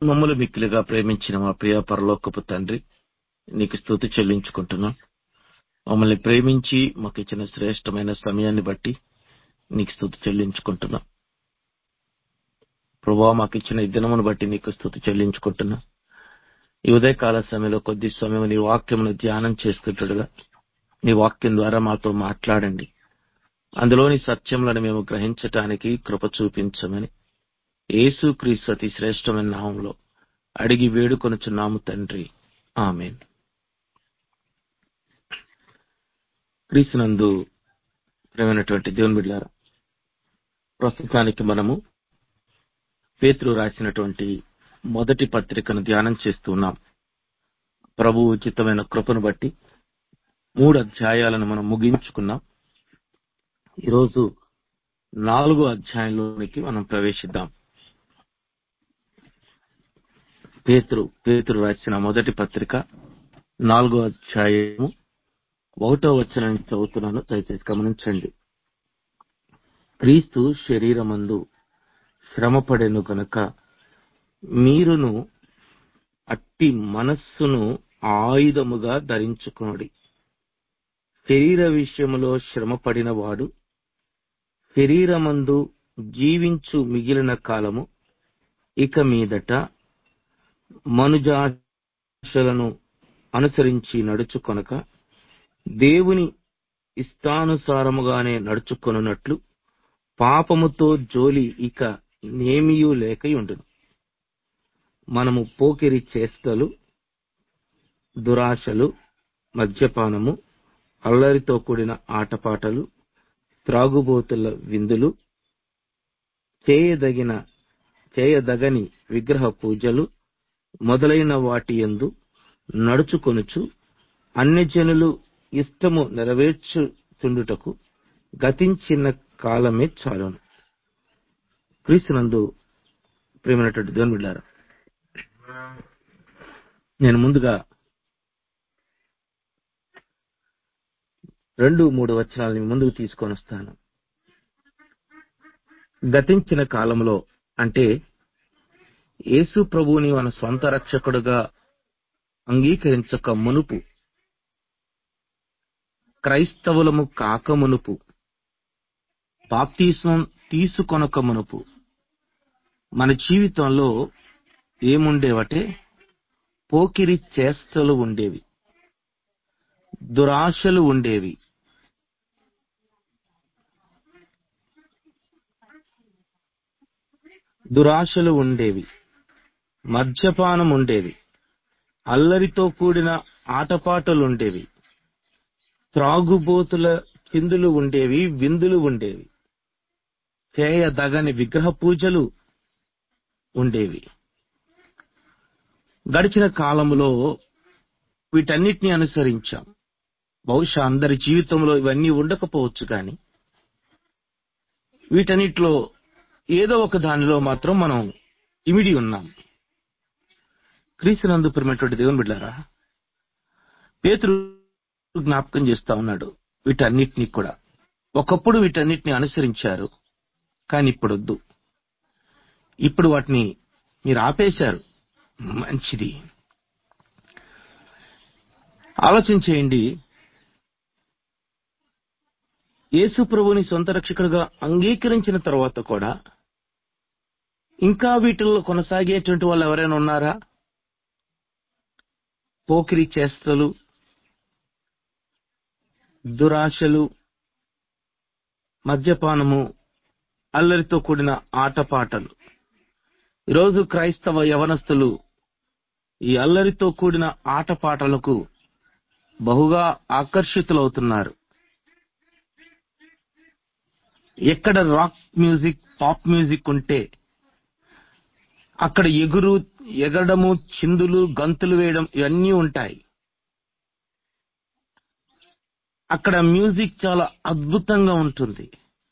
మమ్మల్ని మిక్కిలిగా ప్రేమించిన మా ప్రియ పరలోకపు తండ్రి నీకు స్తుతి చెల్లించుకుంటున్నాం మమ్మల్ని ప్రేమించి మాకు ఇచ్చిన శ్రేష్టమైన సమయాన్ని బట్టి నీకు స్తుతి చెల్లించుకుంటున్నాం ప్రభా మాకు ఇచ్చిన ఈ దినమును బట్టి నీకు స్తుతి చెల్లించుకుంటున్నాం ఈ ఉదయకాల సమయంలో కొద్ది సమయం నీ వాక్యమును ధ్యానం చేసుకుంటుడుగా నీ వాక్యం ద్వారా మాతో మాట్లాడండి అందులోని సత్యములను మేము గ్రహించటానికి కృప చూపించమని యేసుక్రీస్తు అతి శ్రేష్టమైన నామంలో అడిగి వేడుకొనుచున్నాము తండ్రి ఆమెన్ క్రీస్తునందు ప్రేమైనటువంటి దేవుని బిడ్డారా ప్రస్తుతానికి మనము పేతురు రాసినటువంటి మొదటి పత్రికను ధ్యానం చేస్తున్నాం ప్రభు ఉచితమైన కృపను బట్టి మూడు అధ్యాయాలను మనం ముగించుకున్నాం ఈరోజు నాలుగో అధ్యాయంలోనికి మనం ప్రవేశిద్దాం పేతురు పేతురు రాసిన మొదటి పత్రిక నాలుగో అధ్యాయము ఒకటో వచనం చదువుతున్నాను దయచేసి గమనించండి క్రీస్తు శరీరమందు శ్రమపడెను గనుక మీరును అట్టి మనస్సును ఆయుధముగా ధరించుకోండి శరీర విషయములో శ్రమపడిన వాడు శరీరమందు జీవించు మిగిలిన కాలము ఇక మీదట మనుజాశలను అనుసరించి నడుచుకొనక దేవుని ఇష్టానుసారముగానే నడుచుకొనున్నట్లు పాపముతో జోలి ఇక నేమియూ లేకయుండును మనము పోకిరి చేష్టలు దురాశలు మద్యపానము అల్లరితో కూడిన ఆటపాటలు త్రాగుబోతుల విందులు చేయదగిన చేయదగని విగ్రహ పూజలు మొదలైన వాటి యందు నడుచుకొనుచు అన్యజనులు ఇష్టము నెరవేర్చుచుండుటకు గతించిన కాలమే చాలును క్రీస్తునందు ప్రేమైనటువంటి దేవుని బిడ్డారా నేను ముందుగా రెండు మూడు వచనాలని ముందుకు తీసుకొని వస్తాను గతించిన కాలంలో అంటే యేసు ప్రభువుని మన సొంత రక్షకుడుగా అంగీకరించక మునుపు క్రైస్తవులము కాక మునుపు బాప్తీసం తీసుకొనక మునుపు మన జీవితంలో ఏముండేవటే పోకిరి చేష్టలు ఉండేవి దురాశలు ఉండేవి దురాశలు ఉండేవి మద్యపానం ఉండేవి అల్లరితో కూడిన ఆటపాటలు ఉండేవి త్రాగుబోతుల చిందులు ఉండేవి విందులు ఉండేవి చేయదగని విగ్రహ పూజలు ఉండేవి గడిచిన కాలంలో వీటన్నిటిని అనుసరించాం బహుశా అందరి జీవితంలో ఇవన్నీ ఉండకపోవచ్చు కానీ వీటన్నిటిలో ఏదో ఒక దానిలో మాత్రం మనం ఇమిడి ఉన్నాం క్రీస్తునందు ప్రేమటువంటి దేవుని బిడ్డారా పేతురు జ్ఞాపకం చేస్తా ఉన్నాడు వీటన్నిటిని కూడా ఒకప్పుడు వీటన్నిటిని అనుసరించారు కానీ ఇప్పుడు వద్దు ఇప్పుడు వాటిని మీరు ఆపేశారు మంచిది ఆలోచన చేయండి యేసు ప్రభుని సొంత రక్షకుడుగా అంగీకరించిన తర్వాత కూడా ఇంకా వీటిల్లో కొనసాగేటువంటి వాళ్ళు ఎవరైనా ఉన్నారా పోకిరి చేష్టలు దురాశలు మద్యపానము అల్లరితో కూడిన ఆటపాటలు ఈరోజు క్రైస్తవ యవనస్తులు ఈ అల్లరితో కూడిన ఆటపాటలకు బహుగా ఆకర్షితులవుతున్నారు ఎక్కడ రాక్ మ్యూజిక్ పాప్ మ్యూజిక్ ఉంటే అక్కడ ఎగురు ఎగరడము చిందులు గంతులు వేయడం ఇవన్నీ ఉంటాయి అక్కడ మ్యూజిక్ చాలా అద్భుతంగా ఉంటుంది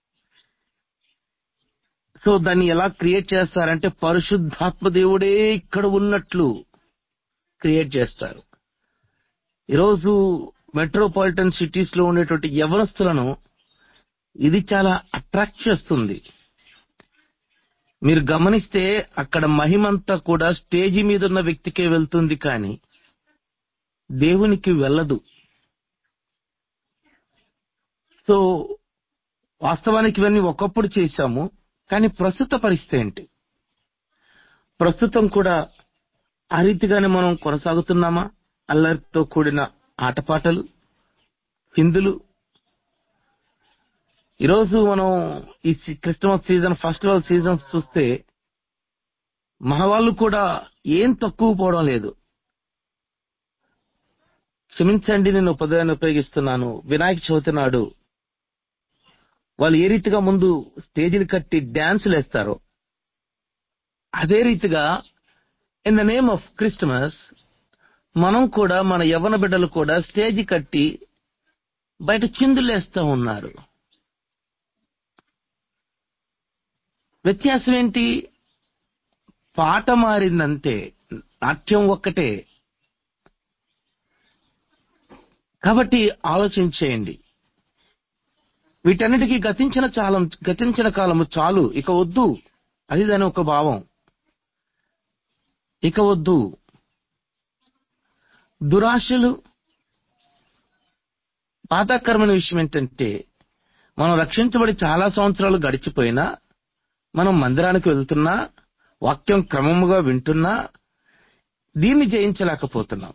సో దాన్ని ఎలా క్రియేట్ చేస్తారంటే పరిశుద్ధాత్మ దేవుడే ఇక్కడ ఉన్నట్లు క్రియేట్ చేస్తారు ఈరోజు మెట్రోపాలిటన్ సిటీస్ లో ఉండేటువంటి యవనస్తులను ఇది చాలా అట్రాక్ట్ చేస్తుంది మీరు గమనిస్తే అక్కడ మహిమంతా కూడా స్టేజి మీద ఉన్న వ్యక్తికే వెళ్తుంది కానీ దేవునికి వెళ్ళదు సో వాస్తవానికి ఇవన్నీ ఒకప్పుడు చేశాము కానీ ప్రస్తుత పరిస్థితి ఏంటి ప్రస్తుతం కూడా ఆ రీతిగానే మనం కొనసాగుతున్నామా అల్లరితో కూడిన ఆటపాటలు హిందులు ఈరోజు మనం ఈ సి- క్రిస్టమస్ సీజన్ ఫెస్టివల్ సీజన్స్ చూస్తే మన వాళ్ళు కూడా ఏం తక్కువ పోవడం లేదు క్షమించండి నేను పదాన్ని ఉపయోగిస్తున్నాను వినాయక చవితి నాడు వాళ్ళు ఏ రీతిగా ముందు స్టేజీలు కట్టి డాన్సులు వేస్తారో అదే రీతిగా in the name of Christmas మనం కూడా మన యవన బిడ్డలు కూడా స్టేజ్ కట్టి బయట చిందులేస్తూ ఉన్నారు వ్యత్యాసం ఏంటి పాట మారిందంతే నాట్యం ఒక్కటే కాబట్టి ఆలోచించేయండి వీటన్నిటికీ గతించిన కాలం గతించిన కాలము చాలు ఇక వద్దు అది దాని ఒక భావం ఇక వద్దు దురాశలు బాధాకరమైన విషయం ఏంటంటే మనం రక్షించబడి చాలా సంవత్సరాలు గడిచిపోయినా మనం మందిరానికి వెళ్తున్నా వాక్యం క్రమముగా వింటున్నా దీన్ని జయించలేకపోతున్నాం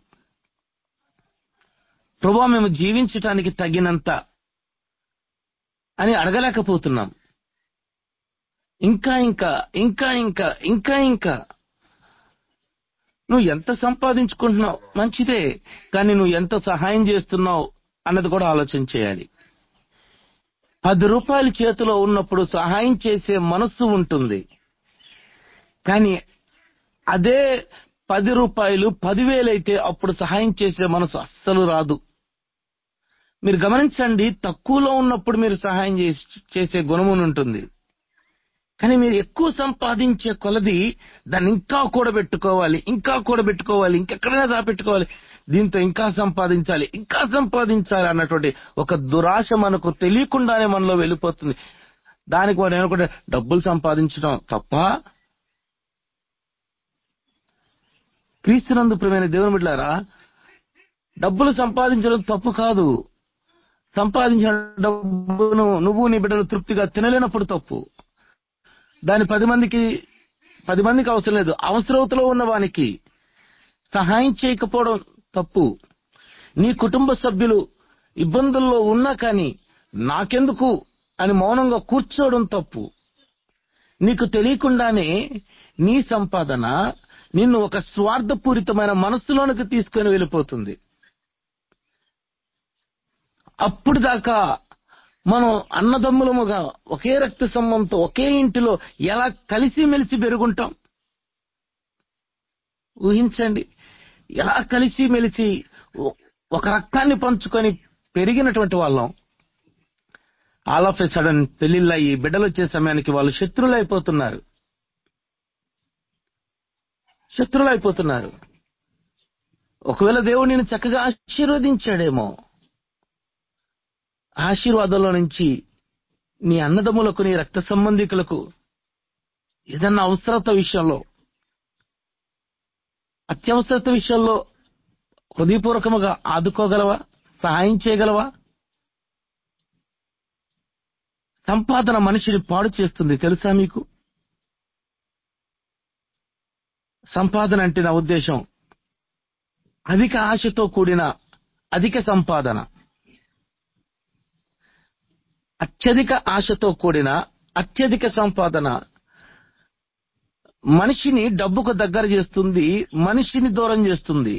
ప్రభా మేము జీవించటానికి తగినంత అని అడగలేకపోతున్నాం ఇంకా ఇంకా ఇంకా ఇంకా ఇంకా ఇంకా నువ్వు ఎంత సంపాదించుకుంటున్నావు మంచిదే కానీ నువ్వు ఎంత సహాయం చేస్తున్నావు అన్నది కూడా ఆలోచన చేయాలి పది రూపాయలు చేతిలో ఉన్నప్పుడు సహాయం చేసే మనస్సు ఉంటుంది కానీ అదే పది రూపాయలు పదివేలైతే అప్పుడు సహాయం చేసే మనసు అస్సలు రాదు మీరు గమనించండి తక్కువలో ఉన్నప్పుడు మీరు సహాయం చేసి- చేసే గుణమును ఉంటుంది కానీ మీరు ఎక్కువ సంపాదించే కొలది దాన్ని ఇంకా కూడబెట్టుకోవాలి ఇంకా కూడబెట్టుకోవాలి ఇంకెక్కడైనా దాపెట్టుకోవాలి దీంతో ఇంకా సంపాదించాలి ఇంకా సంపాదించాలి అన్నటువంటి ఒక దురాశ మనకు తెలియకుండానే మనలో వెళ్ళిపోతుంది దానికి వాడు ఏమనుకుంటే డబ్బులు సంపాదించడం తప్ప క్రీస్తునందు ప్రియమైన దేవుని బిడ్డారా డబ్బులు సంపాదించడం తప్పు కాదు సంపాదించిన డబ్బును నువ్వు నీ బిడ్డలు తృప్తిగా తినలేనప్పుడు తప్పు దాని పది మందికి పది మందికి అవసరం లేదు అవసరవతలో ఉన్న వానికి సహాయం చేయకపోవడం తప్పు నీ కుటుంబ సభ్యులు ఇబ్బందుల్లో ఉన్నా కానీ నాకెందుకు అని మౌనంగా కూర్చోవడం తప్పు నీకు తెలియకుండానే నీ సంపాదన నిన్ను ఒక స్వార్థపూరితమైన మనస్సులోనికి తీసుకొని వెళ్ళిపోతుంది అప్పుడు దాకా మనం అన్నదమ్ములముగా ఒకే రక్త సంబంధంతో ఒకే ఇంటిలో ఎలా కలిసిమెలిసి పెరుగుంటాం ఊహించండి ఎలా కలిసిమెలిసి ఒ- ఒక రక్తాన్ని పంచుకొని పెరిగినటువంటి వాళ్ళం ఆల్ ఆఫ్ ఎ సడన్ పెళ్లిళ్ళయి బిడ్డలు వచ్చే సమయానికి వాళ్ళు శత్రువులు అయిపోతున్నారు శత్రువులు అయిపోతున్నారు ఒకవేళ దేవుడు నేను చక్కగా ఆశీర్వదించాడేమో ఆశీర్వాదంలో నుంచి నీ అన్నదమ్ములకు నీ రక్త సంబంధికులకు ఏదన్నా అవసరత విషయంలో అత్యవసరత విషయంలో హృదయపూర్వకముగా ఆదుకోగలవా సహాయం చేయగలవా సంపాదన మనిషిని పాడు చేస్తుంది తెలుసా మీకు సంపాదన అంటే నా ఉద్దేశం అధిక ఆశతో కూడిన అధిక సంపాదన అత్యధిక ఆశతో కూడిన అత్యధిక సంపాదన మనిషిని డబ్బుకు దగ్గర చేస్తుంది మనిషిని దూరం చేస్తుంది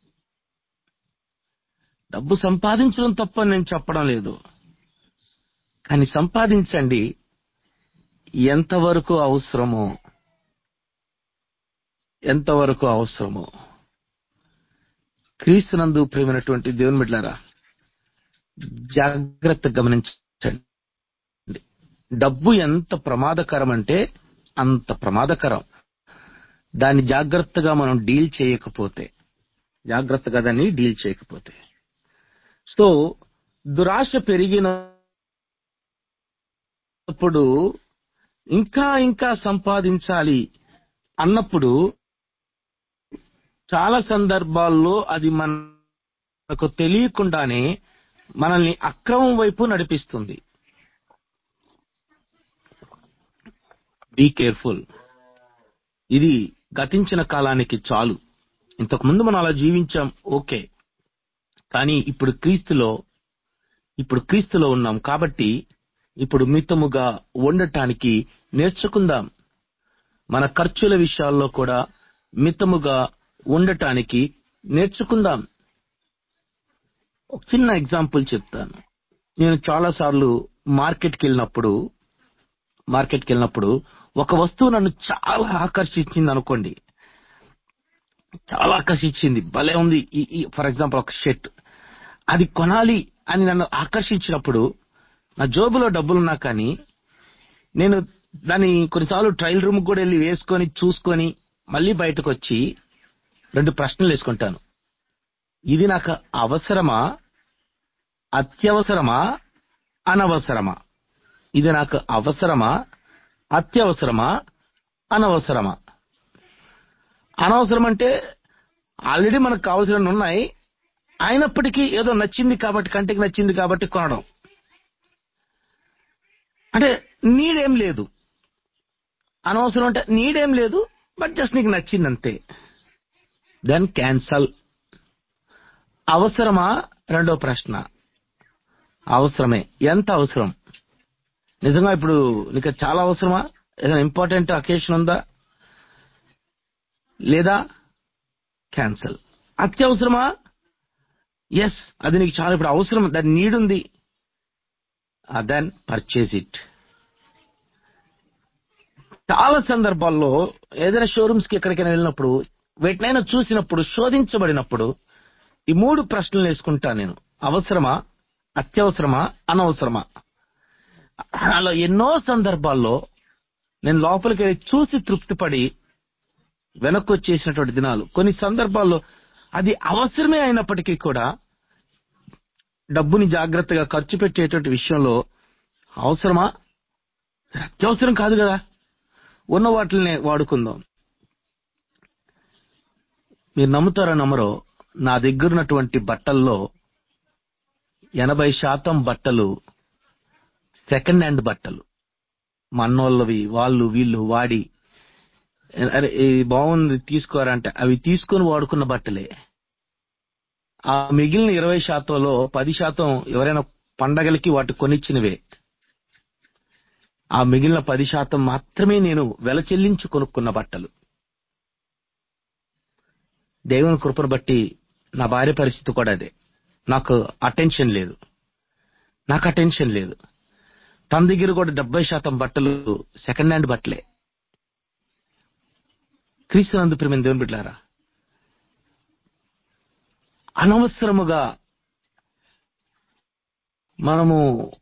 డబ్బు సంపాదించడం తప్పని నేను చెప్పడం లేదు కానీ సంపాదించండి ఎంతవరకు అవసరమో ఎంతవరకు అవసరమో క్రీస్తునందు ప్రేమైనటువంటి దేవుని బిడ్డారా జాగ్రత్త గమనించండి డబ్బు ఎంత ప్రమాదకరం అంటే అంత ప్రమాదకరం దాన్ని జాగ్రత్తగా మనం డీల్ చేయకపోతే జాగ్రత్తగా దాన్ని డీల్ చేయకపోతే సో దురాశ పెరిగినప్పుడు ఇంకా ఇంకా సంపాదించాలి అన్నప్పుడు చాలా సందర్భాల్లో అది మనకు తెలియకుండానే మనల్ని అక్రమం వైపు నడిపిస్తుంది బీ కేర్ఫుల్ ఇది గతించిన కాలానికి చాలు ఇంతకు ముందు మనం అలా జీవించాం ఓకే కానీ ఇప్పుడు క్రీస్తులో ఇప్పుడు క్రీస్తులో ఉన్నాం కాబట్టి ఇప్పుడు మితముగా ఉండటానికి నేర్చుకుందాం మన ఖర్చుల విషయాల్లో కూడా మితముగా ఉండటానికి నేర్చుకుందాం ఒక చిన్న ఎగ్జాంపుల్ చెప్తాను నేను చాలా సార్లు మార్కెట్కి వెళ్ళినప్పుడు మార్కెట్కి వెళ్ళినప్పుడు ఒక వస్తువు నన్ను చాలా ఆకర్షించింది అనుకోండి చాలా ఆకర్షించింది భలే ఉంది ఫర్ ఎగ్జాంపుల్ ఒక షర్ట్ అది కొనాలి అని నన్ను ఆకర్షించినప్పుడు నా జోబులో డబ్బులున్నా కానీ నేను దాన్ని కొన్నిసార్లు ట్రయల్ రూమ్ కూడా వెళ్ళి వేసుకొని చూసుకొని మళ్ళీ బయటకు వచ్చి రెండు ప్రశ్నలు వేసుకుంటాను ఇది నాకు అవసరమా అత్యవసరమా అనవసరమా ఇది నాకు అవసరమా అత్యవసరమా అనవసరమా అనవసరం అంటే ఆల్రెడీ మనకు కావాల్సిన ఉన్నాయి అయినప్పటికీ ఏదో నచ్చింది కాబట్టి కంటికి నచ్చింది కాబట్టి కొనడం అంటే నీడేం లేదు అనవసరం అంటే నీడేం లేదు బట్ జస్ట్ నీకు నచ్చింది అంతే దెన్ క్యాన్సల్ అవసరమా రెండో ప్రశ్న అవసరమే ఎంత అవసరం నిజంగా ఇప్పుడు నీకు చాలా అవసరమా ఏదైనా ఇంపార్టెంట్ అకేషన్ ఉందా లేదా క్యాన్సల్ అత్యవసరమా ఎస్ అది నీకు చాలా ఇప్పుడు అవసరం దాని నీడ్ ఉంది దెన్ పర్చేజ్ ఇట్ చాలా సందర్భాల్లో ఏదైనా షోరూమ్స్ కి ఎక్కడికైనా వెళ్ళినప్పుడు వీటినైనా చూసినప్పుడు శోధించబడినప్పుడు ఈ మూడు ప్రశ్నలు వేసుకుంటా నేను అవసరమా అత్యవసరమా అనవసరమా అలా ఎన్నో సందర్భాల్లో నేను లోపలికి వెళ్ళి చూసి తృప్తిపడి వెనక్కి వచ్చేసినటువంటి దినాలు కొన్ని సందర్భాల్లో అది అవసరమే అయినప్పటికీ కూడా డబ్బుని జాగ్రత్తగా ఖర్చు పెట్టేటువంటి విషయంలో అవసరమా అత్యవసరం కాదు కదా ఉన్న వాటిని వాడుకుందాం మీరు నమ్ముతారో నమ్మరో నా దగ్గర ఉన్నటువంటి బట్టల్లో ఎనభై శాతం బట్టలు సెకండ్ హ్యాండ్ బట్టలు మన్నోళ్ళవి వాళ్ళు వీళ్ళు వాడి అరే ఇది బాగుంది తీసుకోరంటే అవి తీసుకొని వాడుకున్న బట్టలే ఆ మిగిలిన ఇరవై శాతంలో పది శాతం ఎవరైనా పండగలకి వాటి కొనిచ్చినవే ఆ మిగిలిన పది శాతం మాత్రమే నేను వెల చెల్లించి కొనుక్కున్న బట్టలు దేవుని కృపను బట్టి నా భార్య పరిస్థితి కూడా అదే నాకు అటెన్షన్ లేదు నాకు అటెన్షన్ లేదు తన దగ్గర కూడా డెబ్బై శాతం బట్టలు సెకండ్ హ్యాండ్ బట్టలే క్రీస్తునందు ప్రేమ దేవుని బిడ్డారా అనవసరముగా మనము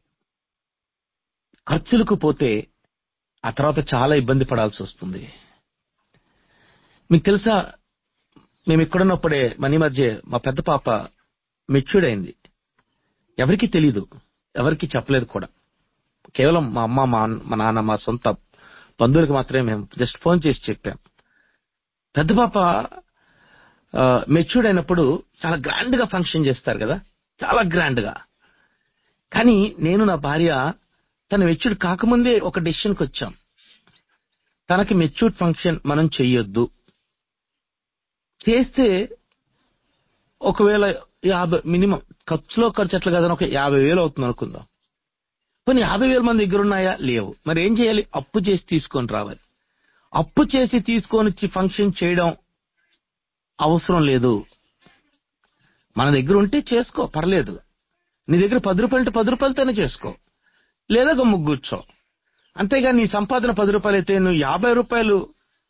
ఖర్చులకు పోతే ఆ తర్వాత చాలా ఇబ్బంది పడాల్సి వస్తుంది మీకు తెలుసా మేము ఇక్కడున్నప్పుడే మనీ మధ్య మా పెద్ద పాప మెచ్యూర్డ్ అయింది ఎవరికి తెలీదు ఎవరికి చెప్పలేదు కూడా కేవలం మా అమ్మ మా మా నాన్న మా సొంత బంధువులకు మాత్రమే మేము జస్ట్ ఫోన్ చేసి చెప్పాం పెద్ద పాప మెచ్యూర్డ్ అయినప్పుడు చాలా గ్రాండ్ గా ఫంక్షన్ చేస్తారు కదా చాలా గ్రాండ్ గా కానీ నేను నా భార్య తన మెచ్యూర్డ్ కాకముందే ఒక డెసిషన్కి వచ్చాం తనకి మెచ్యూర్డ్ ఫంక్షన్ మనం చెయ్యొద్దు చేస్తే ఒకవేళ యాభై మినిమం ఖర్చులో ఖర్చు ఎట్లా కదని ఒక యాభై వేలు అవుతుంది అనుకుందాం కొన్ని యాభై వేల మంది దగ్గర ఉన్నాయా లేవు మరి ఏం చేయాలి అప్పు చేసి తీసుకొని రావాలి అప్పు చేసి తీసుకొని వచ్చి ఫంక్షన్ చేయడం అవసరం లేదు మన దగ్గర ఉంటే చేసుకో పర్లేదు నీ దగ్గర పది రూపాయలు అంటే పది రూపాయలతోనే చేసుకో లేదా గమ్ము కూర్చో అంతేగాని నీ సంపాదన పది రూపాయలు అయితే నువ్వు యాభై రూపాయలు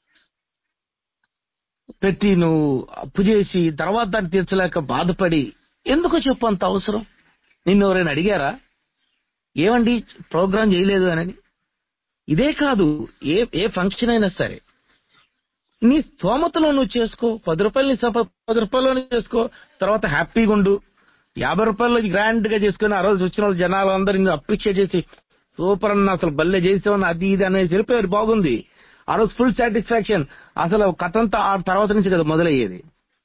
పెట్టి నువ్వు అప్పు చేసి తర్వాత దాన్ని తీర్చలేక బాధపడి ఎందుకో చెప్పు అంత అవసరం నిన్ను ఎవరైనా అడిగారా ఏమండి ప్రోగ్రాం చేయలేదు అని ఇదే కాదు ఏ ఏ ఫంక్షన్ అయినా సరే నీ స్తోమతలో నువ్వు చేసుకో పది రూపాయలు నీ సంప- పది రూపాయలు చేసుకో తర్వాత హ్యాపీగా ఉండు యాభై రూపాయలు గ్రాండ్ గా చేసుకుని ఆ రోజు వచ్చిన వాళ్ళు జనాలు అందరినీ అప్రిషియేట్ చేసి సూపర్ అన్న అసలు బల్లె చేసామని అది ఇది అనేది చెప్పారు బాగుంది ఆ రోజు ఫుల్ సాటిస్ఫాక్షన్ అసలు కథ అంతా ఆ తర్వాత నుంచి కదా మొదలయ్యేది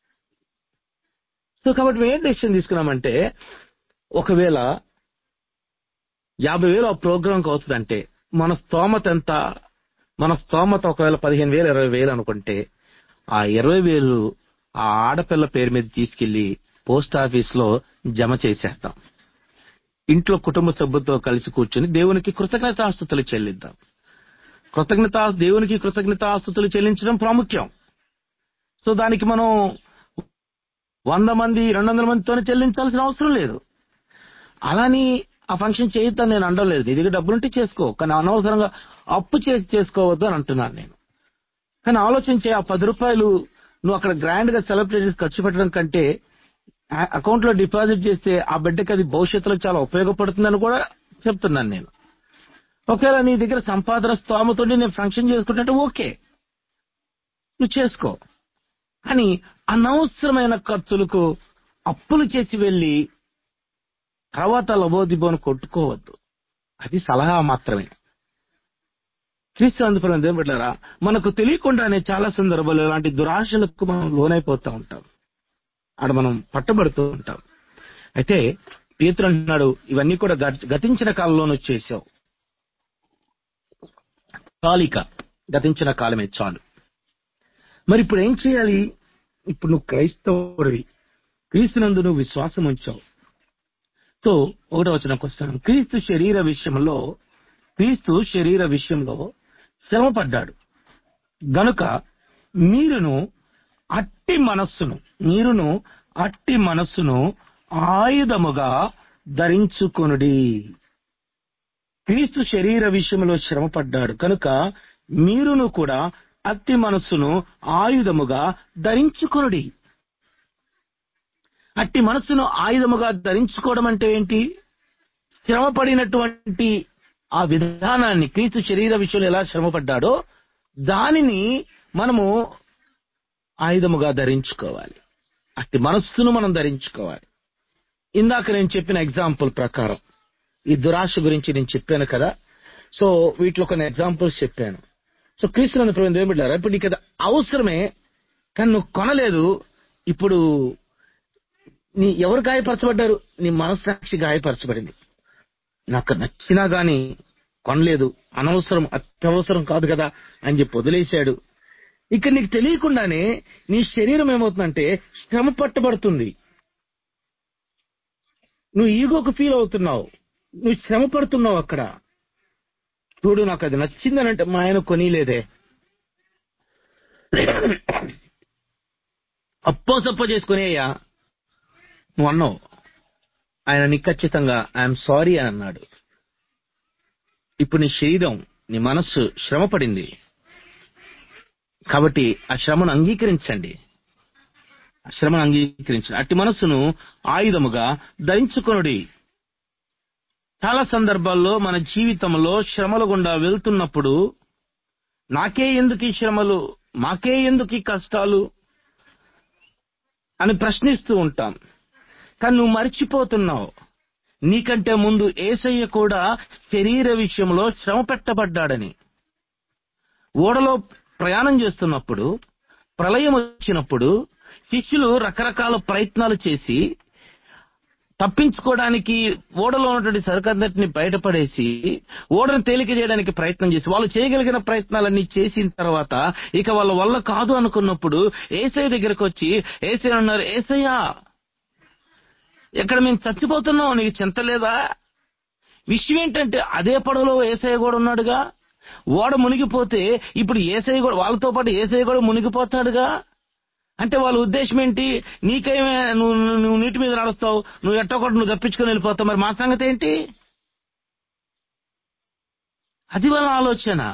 సో కాబట్టి మేము ఏం డెసిషన్ తీసుకున్నామంటే ఒకవేళ యాభై వేలు ఆ ప్రోగ్రాంకి అవుతుందంటే మన స్తోమత ఎంత మన స్తోమత ఒకవేళ పదిహేను వేలు ఇరవై వేలు అనుకుంటే ఆ ఇరవై వేలు ఆ ఆడపిల్ల పేరు మీద తీసుకెళ్లి పోస్ట్ ఆఫీస్ లో జమ చేసేస్తాం ఇంట్లో కుటుంబ సభ్యులతో కలిసి కూర్చొని దేవునికి కృతజ్ఞతాస్తుతులు చెల్లిద్దాం కృతజ్ఞత దేవునికి కృతజ్ఞతాస్తుతులు చెల్లించడం ప్రాముఖ్యం సో దానికి మనం వంద మంది రెండు వందల మందితోనే చెల్లించాల్సిన అవసరం లేదు అలాని ఆ ఫంక్షన్ చేయొద్దని నేను అనడం నీ దగ్గర డబ్బులుంటే చేసుకో కానీ అనవసరంగా అప్పు చేసి చేసుకోవద్దు అని అంటున్నాను నేను కానీ ఆలోచించే ఆ పది రూపాయలు నువ్వు అక్కడ గ్రాండ్ గా సెలబ్రేట్ చేసి ఖర్చు పెట్టడం కంటే అకౌంట్ లో డిపాజిట్ చేస్తే ఆ బిడ్డకి అది భవిష్యత్తులో చాలా ఉపయోగపడుతుందని కూడా చెప్తున్నాను నేను ఒకవేళ నీ దగ్గర సంపాదన స్తోమతోటి నేను ఫంక్షన్ చేసుకుంటే ఓకే నువ్వు చేసుకో అని అనవసరమైన ఖర్చులకు అప్పులు చేసి వెళ్ళి తర్వాత లబోదిబోను కొట్టుకోవద్దు అది సలహా మాత్రమే క్రీస్తు అందుపురం దేవుడారా మనకు తెలియకుండానే చాలా సందర్భాలు ఇలాంటి దురాశలకు మనం లోనైపోతూ ఉంటాం ఆడ మనం పట్టబడుతూ ఉంటాం అయితే పేతురు అంటున్నాడు ఇవన్నీ కూడా గత- గతించిన కాలంలోనే చేసావు చాలిక గతించిన కాలమే చాలు మరి ఇప్పుడు ఏం చేయాలి ఇప్పుడు నువ్వు క్రైస్తవుడివి క్రీస్తునందు నువ్వు విశ్వాసం ఉంచావు సో ఒకటో వచనంకి వస్తాను క్రీస్తు శరీర విషయంలో క్రీస్తు శరీర విషయంలో శ్రమపడ్డాడు గనుక మీరును అట్టి మనస్సును మీరును అట్టి మనస్సును ఆయుధముగా ధరించుకొనుడి క్రీస్తు శరీర విషయంలో శ్రమపడ్డాడు కనుక మీరును కూడా అట్టి మనస్సును ఆయుధముగా ధరించుకొనుడి అట్టి మనస్సును ఆయుధముగా ధరించుకోవడం అంటే ఏంటి శ్రమపడినటువంటి ఆ విధానాన్ని క్రీస్తు శరీర విషయంలో ఎలా శ్రమపడ్డాడో దానిని మనము ఆయుధముగా ధరించుకోవాలి అట్టి మనస్సును మనం ధరించుకోవాలి ఇందాక నేను చెప్పిన ఎగ్జాంపుల్ ప్రకారం ఈ దురాశ గురించి నేను చెప్పాను కదా సో వీటిలో కొన్ని ఎగ్జాంపుల్స్ చెప్పాను సో క్రీస్తునందు ప్రభుత్వం ఏం పెట్టారు ఇప్పుడు నీకు అది అవసరమే కానీ నువ్వు కొనలేదు ఇప్పుడు నీ ఎవరు గాయపరచబడ్డారు నీ మనస్సాక్షి గాయపరచబడింది నాకు నచ్చినా గాని కొనలేదు అనవసరం అత్యవసరం కాదు కదా అని చెప్పి వదిలేశాడు ఇక నీకు తెలియకుండానే నీ శరీరం ఏమవుతుందంటే శ్రమ పట్టబడుతుంది నువ్వు ఈగోకు ఫీల్ అవుతున్నావు నువ్వు శ్రమ పడుతున్నావు అక్కడ చూడు నాకు అది నచ్చిందనంటే మా ఆయన కొనిలేదే అప్పో సప్పో చేసుకుని అయ్యా నువ్వు అన్నావు ఆయన నీ ఖచ్చితంగా ఐఎమ్ సారీ అని అన్నాడు ఇప్పుడు నీ శరీరం నీ మనస్సు శ్రమ పడింది కాబట్టి ఆ శ్రమను అంగీకరించండి ఆ శ్రమను అంగీకరించండి అట్టి మనస్సును ఆయుధముగా ధరించుకొనుడి చాలా సందర్భాల్లో మన జీవితంలో శ్రమల గుండా వెళ్తున్నప్పుడు నాకే ఎందుకు ఈ శ్రమలు మాకే ఎందుకు ఈ కష్టాలు అని ప్రశ్నిస్తూ ఉంటాం కానీ నువ్వు మర్చిపోతున్నావు నీకంటే ముందు ఏసయ్య కూడా శరీర విషయంలో శ్రమ పెట్టబడ్డాడని ఓడలో ప్రయాణం చేస్తున్నప్పుడు ప్రళయం వచ్చినప్పుడు శిష్యులు రకరకాల ప్రయత్నాలు చేసి తప్పించుకోవడానికి ఓడలో ఉన్నటువంటి సరుకందటిని బయటపడేసి ఓడను తేలిక చేయడానికి ప్రయత్నం చేసి వాళ్ళు చేయగలిగిన ప్రయత్నాలన్నీ చేసిన తర్వాత ఇక వాళ్ళ వల్ల కాదు అనుకున్నప్పుడు ఏసఐ దగ్గరకు వచ్చి ఏసై అన్నారు ఏసయ్యా ఇక్కడ మేము చచ్చిపోతున్నాం నీకు చింతలేదా విషయం ఏంటంటే అదే పడవలో ఏసఐ కూడా ఉన్నాడుగా ఓడ మునిగిపోతే ఇప్పుడు ఏసఐ కూడా వాళ్ళతో పాటు ఏసఐ కూడా మునిగిపోతాడుగా అంటే వాళ్ళ ఉద్దేశం ఏంటి నీకేమే నువ్వు నువ్వు నీటి మీద నడుస్తావు నువ్వు ఎట్టొకటి నువ్వు తప్పించుకొని వెళ్ళిపోతావు మరి మా సంగతి ఏంటి అది వాళ్ళ ఆలోచన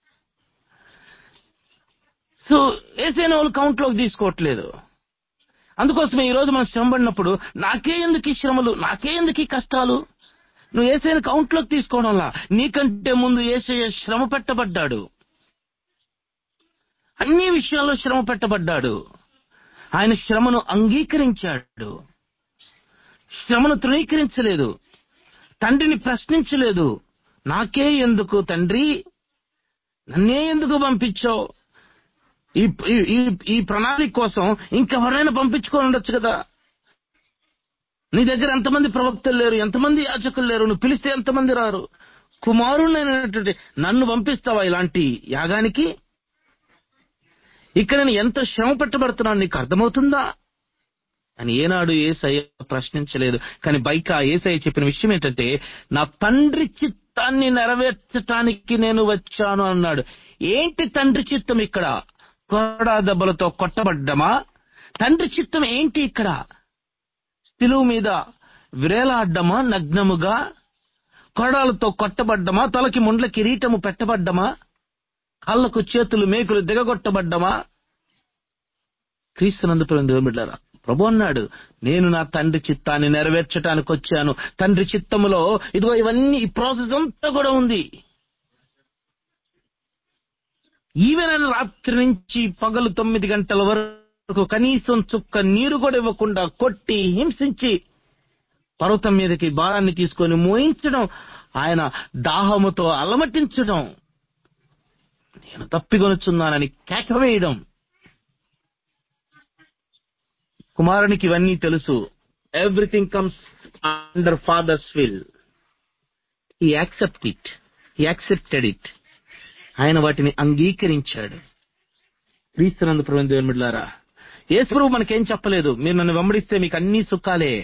సో ఏసైన వాళ్ళు కౌంట్లోకి తీసుకోవట్లేదు అందుకోసమే ఈ రోజు మనం శ్రమ పడినప్పుడు నాకే ఎందుకు ఈ శ్రమలు నాకే ఎందుకు ఈ కష్టాలు నువ్వు ఏసైన కౌంట్లోకి తీసుకోవడంలా నీకంటే ముందు ఏసయ్య శ్రమ పెట్టబడ్డాడు అన్ని విషయాల్లో శ్రమ పెట్టబడ్డాడు ఆయన శ్రమను అంగీకరించాడు శ్రమను తృణీకరించలేదు తండ్రిని ప్రశ్నించలేదు నాకే ఎందుకు తండ్రి నన్నే ఎందుకు పంపించావు ఈ ఈ- ఈ- ఈ ప్రణాళిక కోసం ఇంకెవరైనా పంపించుకొని ఉండొచ్చు కదా నీ దగ్గర ఎంతమంది ప్రవక్తలు లేరు ఎంతమంది యాచకులు లేరు నువ్వు పిలిస్తే ఎంతమంది రారు కుమారులైనటువంటి నన్ను పంపిస్తావా ఇలాంటి యాగానికి ఇక్కడ నేను ఎంత శ్రమ పెట్టబడుతున్నాను నీకు అర్థమవుతుందా అని ఏనాడు ఏసయ్య ప్రశ్నించలేదు కానీ బైక ఏసయ్య చెప్పిన విషయం ఏంటంటే నా తండ్రి చిత్తాన్ని నెరవేర్చటానికి నేను వచ్చాను అన్నాడు ఏంటి తండ్రి చిత్తం ఇక్కడ కొరడా దెబ్బలతో కొట్టబడ్డమా తండ్రి చిత్తం ఏంటి ఇక్కడ సిలువు మీద విరేలాడ్డమా నగ్నముగా కొరడాలతో కొట్టబడ్డమా తలకి ముండ్ల కిరీటము పెట్టబడ్డమా కళ్ళకు చేతులు మేకులు దిగగొట్టబడ్డమా క్రీస్తునందు బిడ్డారా ప్రభు అన్నాడు నేను నా తండ్రి చిత్తాన్ని నెరవేర్చడానికి వచ్చాను తండ్రి చిత్తములో ఇదిగో ఇవన్నీ ఈ ప్రాసెస్ అంతా కూడా ఉంది ఈవెన్ రాత్రి నుంచి పగలు తొమ్మిది గంటల వరకు కనీసం చుక్క నీరు కూడా ఇవ్వకుండా కొట్టి హింసించి పర్వతం మీదకి భారాన్ని తీసుకొని మోయించడం ఆయన దాహముతో అలమటించడం నేను తప్పికొనుచున్నానని కేకవేయడం కుమారునికి ఇవన్నీ తెలుసు everything comes under father's will he accept it he accepted it ఆయన వాటిని అంగీకరించాడు క్రీస్తునందు ప్రభు దేవుని బిడ్డలారా యేసు మనకేం చెప్పలేదు మీరు నన్ను వెంబడిస్తే మీకు అన్ని సుఖాలే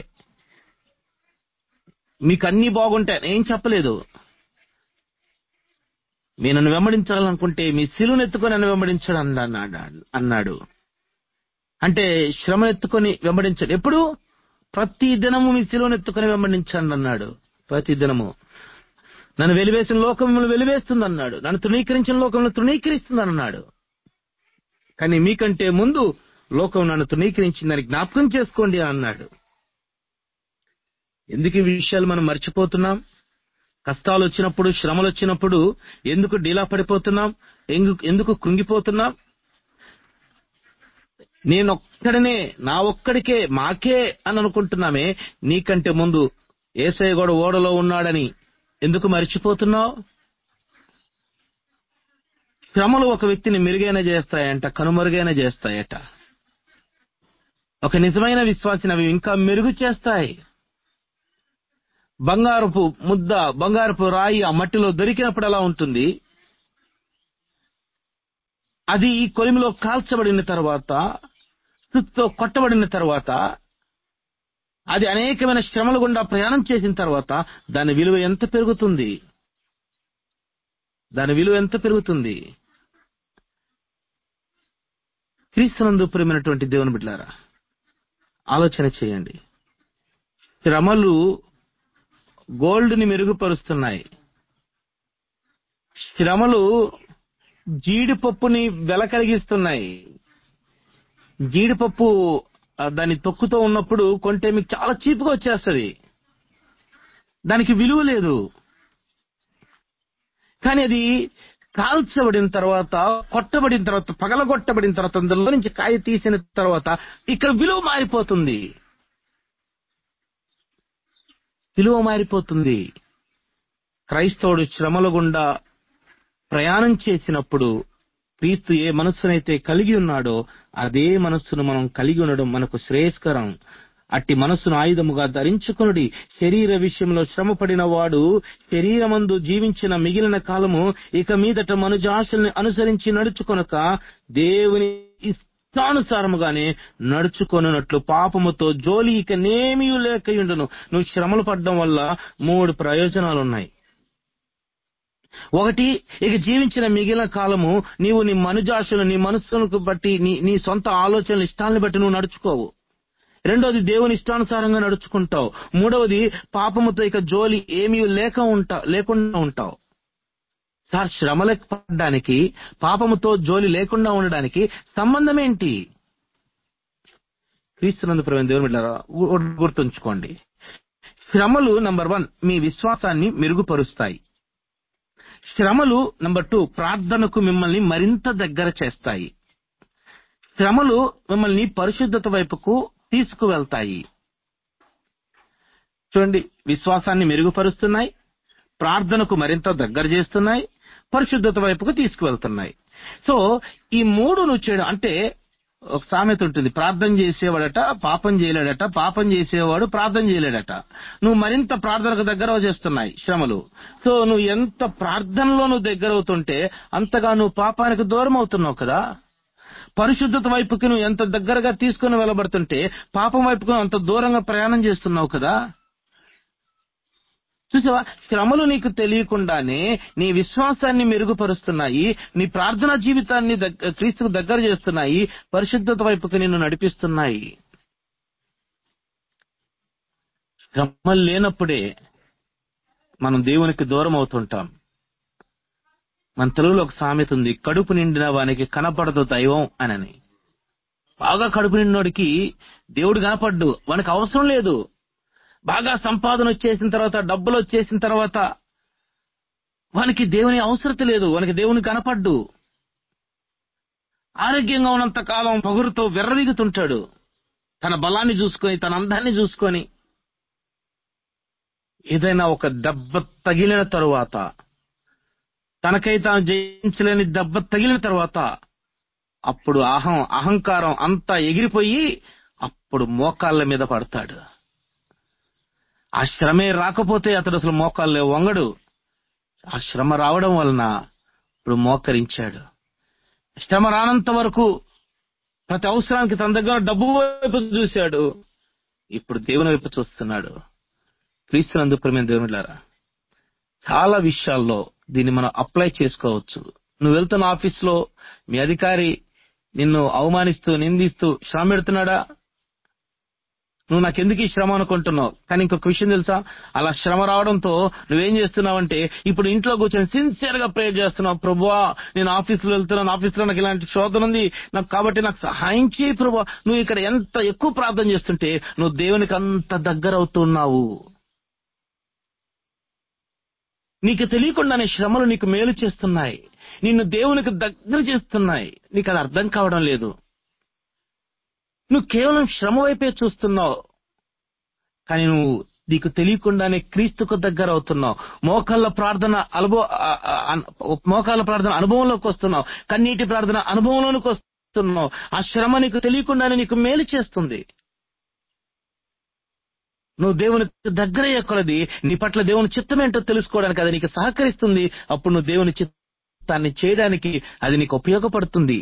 మీకు అన్ని బాగుంటాయి ఏం చెప్పలేదు మీరు నన్ను వెంబడించాలనుకుంటే మీ శిలువను ఎత్తుకొని నన్ను వెంబడించడం అన్నాడు అన్నాడు అంటే శ్రమ ఎత్తుకొని వెంబడించండి ఎప్పుడు ప్రతి దినము మీ శిలువను ఎత్తుకొని వెంబడించండి అన్నాడు ప్రతి దినము నన్ను వెలివేసిన లోకం మిమ్మల్ని వెలివేస్తుంది అన్నాడు నన్ను తృణీకరించిన లోకంలో తృణీకరిస్తుంది అన్నాడు కానీ మీకంటే ముందు లోకం నన్ను తృణీకరించిందని జ్ఞాపకం చేసుకోండి అన్నాడు ఎందుకు ఈ విషయాలు మనం మర్చిపోతున్నాం కష్టాలు వచ్చినప్పుడు శ్రమలు వచ్చినప్పుడు ఎందుకు డీలా పడిపోతున్నాం ఎందుకు ఎందుకు కృంగిపోతున్నాం నేనొక్కడనే నా ఒక్కడికే మాకే అని అనుకుంటున్నామే నీకంటే ముందు ఏసయ్య కూడా ఓడలో ఉన్నాడని ఎందుకు మర్చిపోతున్నావు శ్రమలు ఒక వ్యక్తిని మెరుగైన చేస్తాయంట కనుమరుగైన చేస్తాయట ఒక నిజమైన విశ్వాసిని అవి ఇంకా మెరుగు చేస్తాయి బంగారపు ముద్ద బంగారపు రాయి ఆ మట్టిలో దొరికినప్పుడు ఎలా ఉంటుంది అది ఈ కొలిమిలో కాల్చబడిన తర్వాత స్థుతితో కొట్టబడిన తర్వాత అది అనేకమైన శ్రమల గుండా ప్రయాణం చేసిన తర్వాత దాని విలువ ఎంత పెరుగుతుంది దాని విలువ ఎంత పెరుగుతుంది క్రీస్తునందు ప్రియమైనటువంటి దేవుని బిడ్డారా ఆలోచన చేయండి శ్రమలు గోల్డ్ ని మెరుగుపరుస్తున్నాయి శ్రమలు జీడిపప్పుని వెల కలిగిస్తున్నాయి జీడిపప్పు ఆ, దాన్ని తొక్కుతో ఉన్నప్పుడు కొంటే మీకు చాలా చీప్గా వచ్చేస్తుంది దానికి విలువ లేదు కానీ అది కాల్చబడిన తర్వాత కొట్టబడిన తర్వాత పగలగొట్టబడిన తర్వాత అందులో నుంచి కాయ తీసిన తర్వాత ఇక్కడ విలువ మారిపోతుంది విలువ మారిపోతుంది క్రైస్తవుడు శ్రమల గుండా ప్రయాణం చేసినప్పుడు క్రీస్తు ఏ మనస్సునైతే కలిగి ఉన్నాడో అదే మనస్సును మనం కలిగి ఉండడం మనకు శ్రేయస్కరం అట్టి మనస్సును ఆయుధముగా ధరించుకునుడి శరీర విషయంలో శ్రమపడిన వాడు శరీరమందు జీవించిన మిగిలిన కాలము ఇక మీదట మనుజాశల్ని అనుసరించి నడుచుకొనక దేవుని ఇష్టానుసారముగానే నడుచుకొనున్నట్లు పాపముతో జోలి ఇక నేమీ లేకయుండును నువ్వు శ్రమలు పడడం వల్ల మూడు ప్రయోజనాలు ఉన్నాయి ఒకటి ఇక జీవించిన మిగిలిన కాలము నీవు నీ మనుజాశలు నీ మనస్సులకు బట్టి నీ నీ సొంత ఆలోచనలు ఇష్టాలను బట్టి నువ్వు నడుచుకోవు రెండోది దేవుని ఇష్టానుసారంగా నడుచుకుంటావు మూడవది పాపముతో ఇక జోలి ఏమీ లేక ఉంటా లేకుండా ఉంటావు సార్ శ్రమలకు పడడానికి పాపముతో జోలి లేకుండా ఉండడానికి సంబంధం ఏంటి క్రీస్తునందు ప్రవీణ దేవుని బిడ్డలారా, గు- గుర్తుంచుకోండి శ్రమలు నంబర్ వన్ మీ విశ్వాసాన్ని మెరుగుపరుస్తాయి శ్రమలు నంబర్ టూ ప్రార్థనకు మిమ్మల్ని మరింత దగ్గర చేస్తాయి శ్రమలు మిమ్మల్ని పరిశుద్ధత వైపుకు తీసుకువెళ్తాయి చూడండి విశ్వాసాన్ని మెరుగుపరుస్తున్నాయి ప్రార్థనకు మరింత దగ్గర చేస్తున్నాయి పరిశుద్ధత వైపుకు తీసుకువెళ్తున్నాయి సో ఈ మూడు నువ్వు చేయడం అంటే ఒక సామెత ఉంటుంది ప్రార్థన చేసేవాడట పాపం చేయలేడట పాపం చేసేవాడు ప్రార్థన చేయలేడట నువ్వు మరింత ప్రార్థనకు దగ్గర చేస్తున్నాయి శ్రమలు సో నువ్వు ఎంత ప్రార్థనలో నువ్వు దగ్గర అవుతుంటే అంతగా నువ్వు పాపానికి దూరం అవుతున్నావు కదా పరిశుద్ధత వైపుకి నువ్వు ఎంత దగ్గరగా తీసుకుని వెళ్ళబడుతుంటే పాపం వైపుకు అంత దూరంగా ప్రయాణం చేస్తున్నావు కదా చూసావా శ్రమలు నీకు తెలియకుండానే నీ విశ్వాసాన్ని మెరుగుపరుస్తున్నాయి నీ ప్రార్థనా జీవితాన్ని దగ్గ- క్రీస్తుకు దగ్గర చేస్తున్నాయి పరిశుద్ధత వైపుకి నిన్ను నడిపిస్తున్నాయి శ్రమలు లేనప్పుడే మనం దేవునికి దూరం అవుతుంటాం మన తెలుగులో ఒక సామెత ఉంది కడుపు నిండిన వానికి కనపడదు దైవం అనని బాగా కడుపు నిండినోడికి దేవుడు కనపడ్డు వానికి అవసరం లేదు బాగా సంపాదన వచ్చేసిన తర్వాత డబ్బులు వచ్చేసిన తర్వాత వానికి దేవుని అవసరత లేదు వానికి దేవుని కనపడ్డు ఆరోగ్యంగా ఉన్నంత కాలం పొగురుతో విర్రవీగుతుంటాడు తన బలాన్ని చూసుకొని తన అందాన్ని చూసుకొని ఏదైనా ఒక దెబ్బ తగిలిన తరువాత తనకై తాను జయించలేని దెబ్బ తగిలిన తర్వాత అప్పుడు అహం అహంకారం అంతా ఎగిరిపోయి అప్పుడు మోకాళ్ళ మీద పడతాడు ఆ శ్రమే రాకపోతే అతడు అసలు మోకాళ్ళే వంగడు ఆ శ్రమ రావడం వలన ఇప్పుడు మోకరించాడు శ్రమ రానంత వరకు ప్రతి అవసరానికి తన దగ్గర డబ్బు వైపు చూశాడు ఇప్పుడు దేవుని వైపు చూస్తున్నాడు క్రీస్తునందు ప్రేమ దేవునిలారా చాలా విషయాల్లో దీన్ని మనం అప్లై చేసుకోవచ్చు నువ్వు వెళ్తున్న ఆఫీస్ లో మీ అధికారి నిన్ను అవమానిస్తూ నిందిస్తూ శ్రమ పెడుతున్నాడా నువ్వు నాకెందుకు ఈ శ్రమ అనుకుంటున్నావు కానీ ఇంకొక విషయం తెలుసా అలా శ్రమ రావడంతో నువ్వేం చేస్తున్నావంటే ఇప్పుడు ఇంట్లో కూర్చొని సిన్సియర్ గా ప్రేర్ చేస్తున్నావు ప్రభువా నేను ఆఫీస్ లో వెళ్తున్నాను ఆఫీస్ లో నాకు ఇలాంటి శోధన ఉంది నాకు కాబట్టి నాకు సహాయం చేయి ప్రభువా నువ్వు ఇక్కడ ఎంత ఎక్కువ ప్రార్థన చేస్తుంటే నువ్వు దేవునికి అంత దగ్గర అవుతున్నావు నీకు తెలియకుండానే శ్రమలు నీకు మేలు చేస్తున్నాయి నిన్ను దేవునికి దగ్గర చేస్తున్నాయి నీకు అది అర్థం కావడం లేదు నువ్వు కేవలం శ్రమ వైపే చూస్తున్నావు కానీ నువ్వు నీకు తెలియకుండానే క్రీస్తుకు దగ్గర అవుతున్నావు మోకాళ్ళ ప్రార్థన అనుభవ ఆ- ఆ- అన్- మోకాళ్ళ ప్రార్థన అనుభవంలోకి వస్తున్నావు కన్నీటి ప్రార్థన అనుభవంలోనికి వస్తున్నావు ఆ శ్రమ నీకు తెలియకుండానే నీకు మేలు చేస్తుంది నువ్వు దేవునికి దగ్గర కొలది నీ పట్ల దేవుని చిత్తం ఏంటో తెలుసుకోవడానికి అది నీకు సహకరిస్తుంది అప్పుడు నువ్వు దేవుని చిత్తాన్ని చేయడానికి అది నీకు ఉపయోగపడుతుంది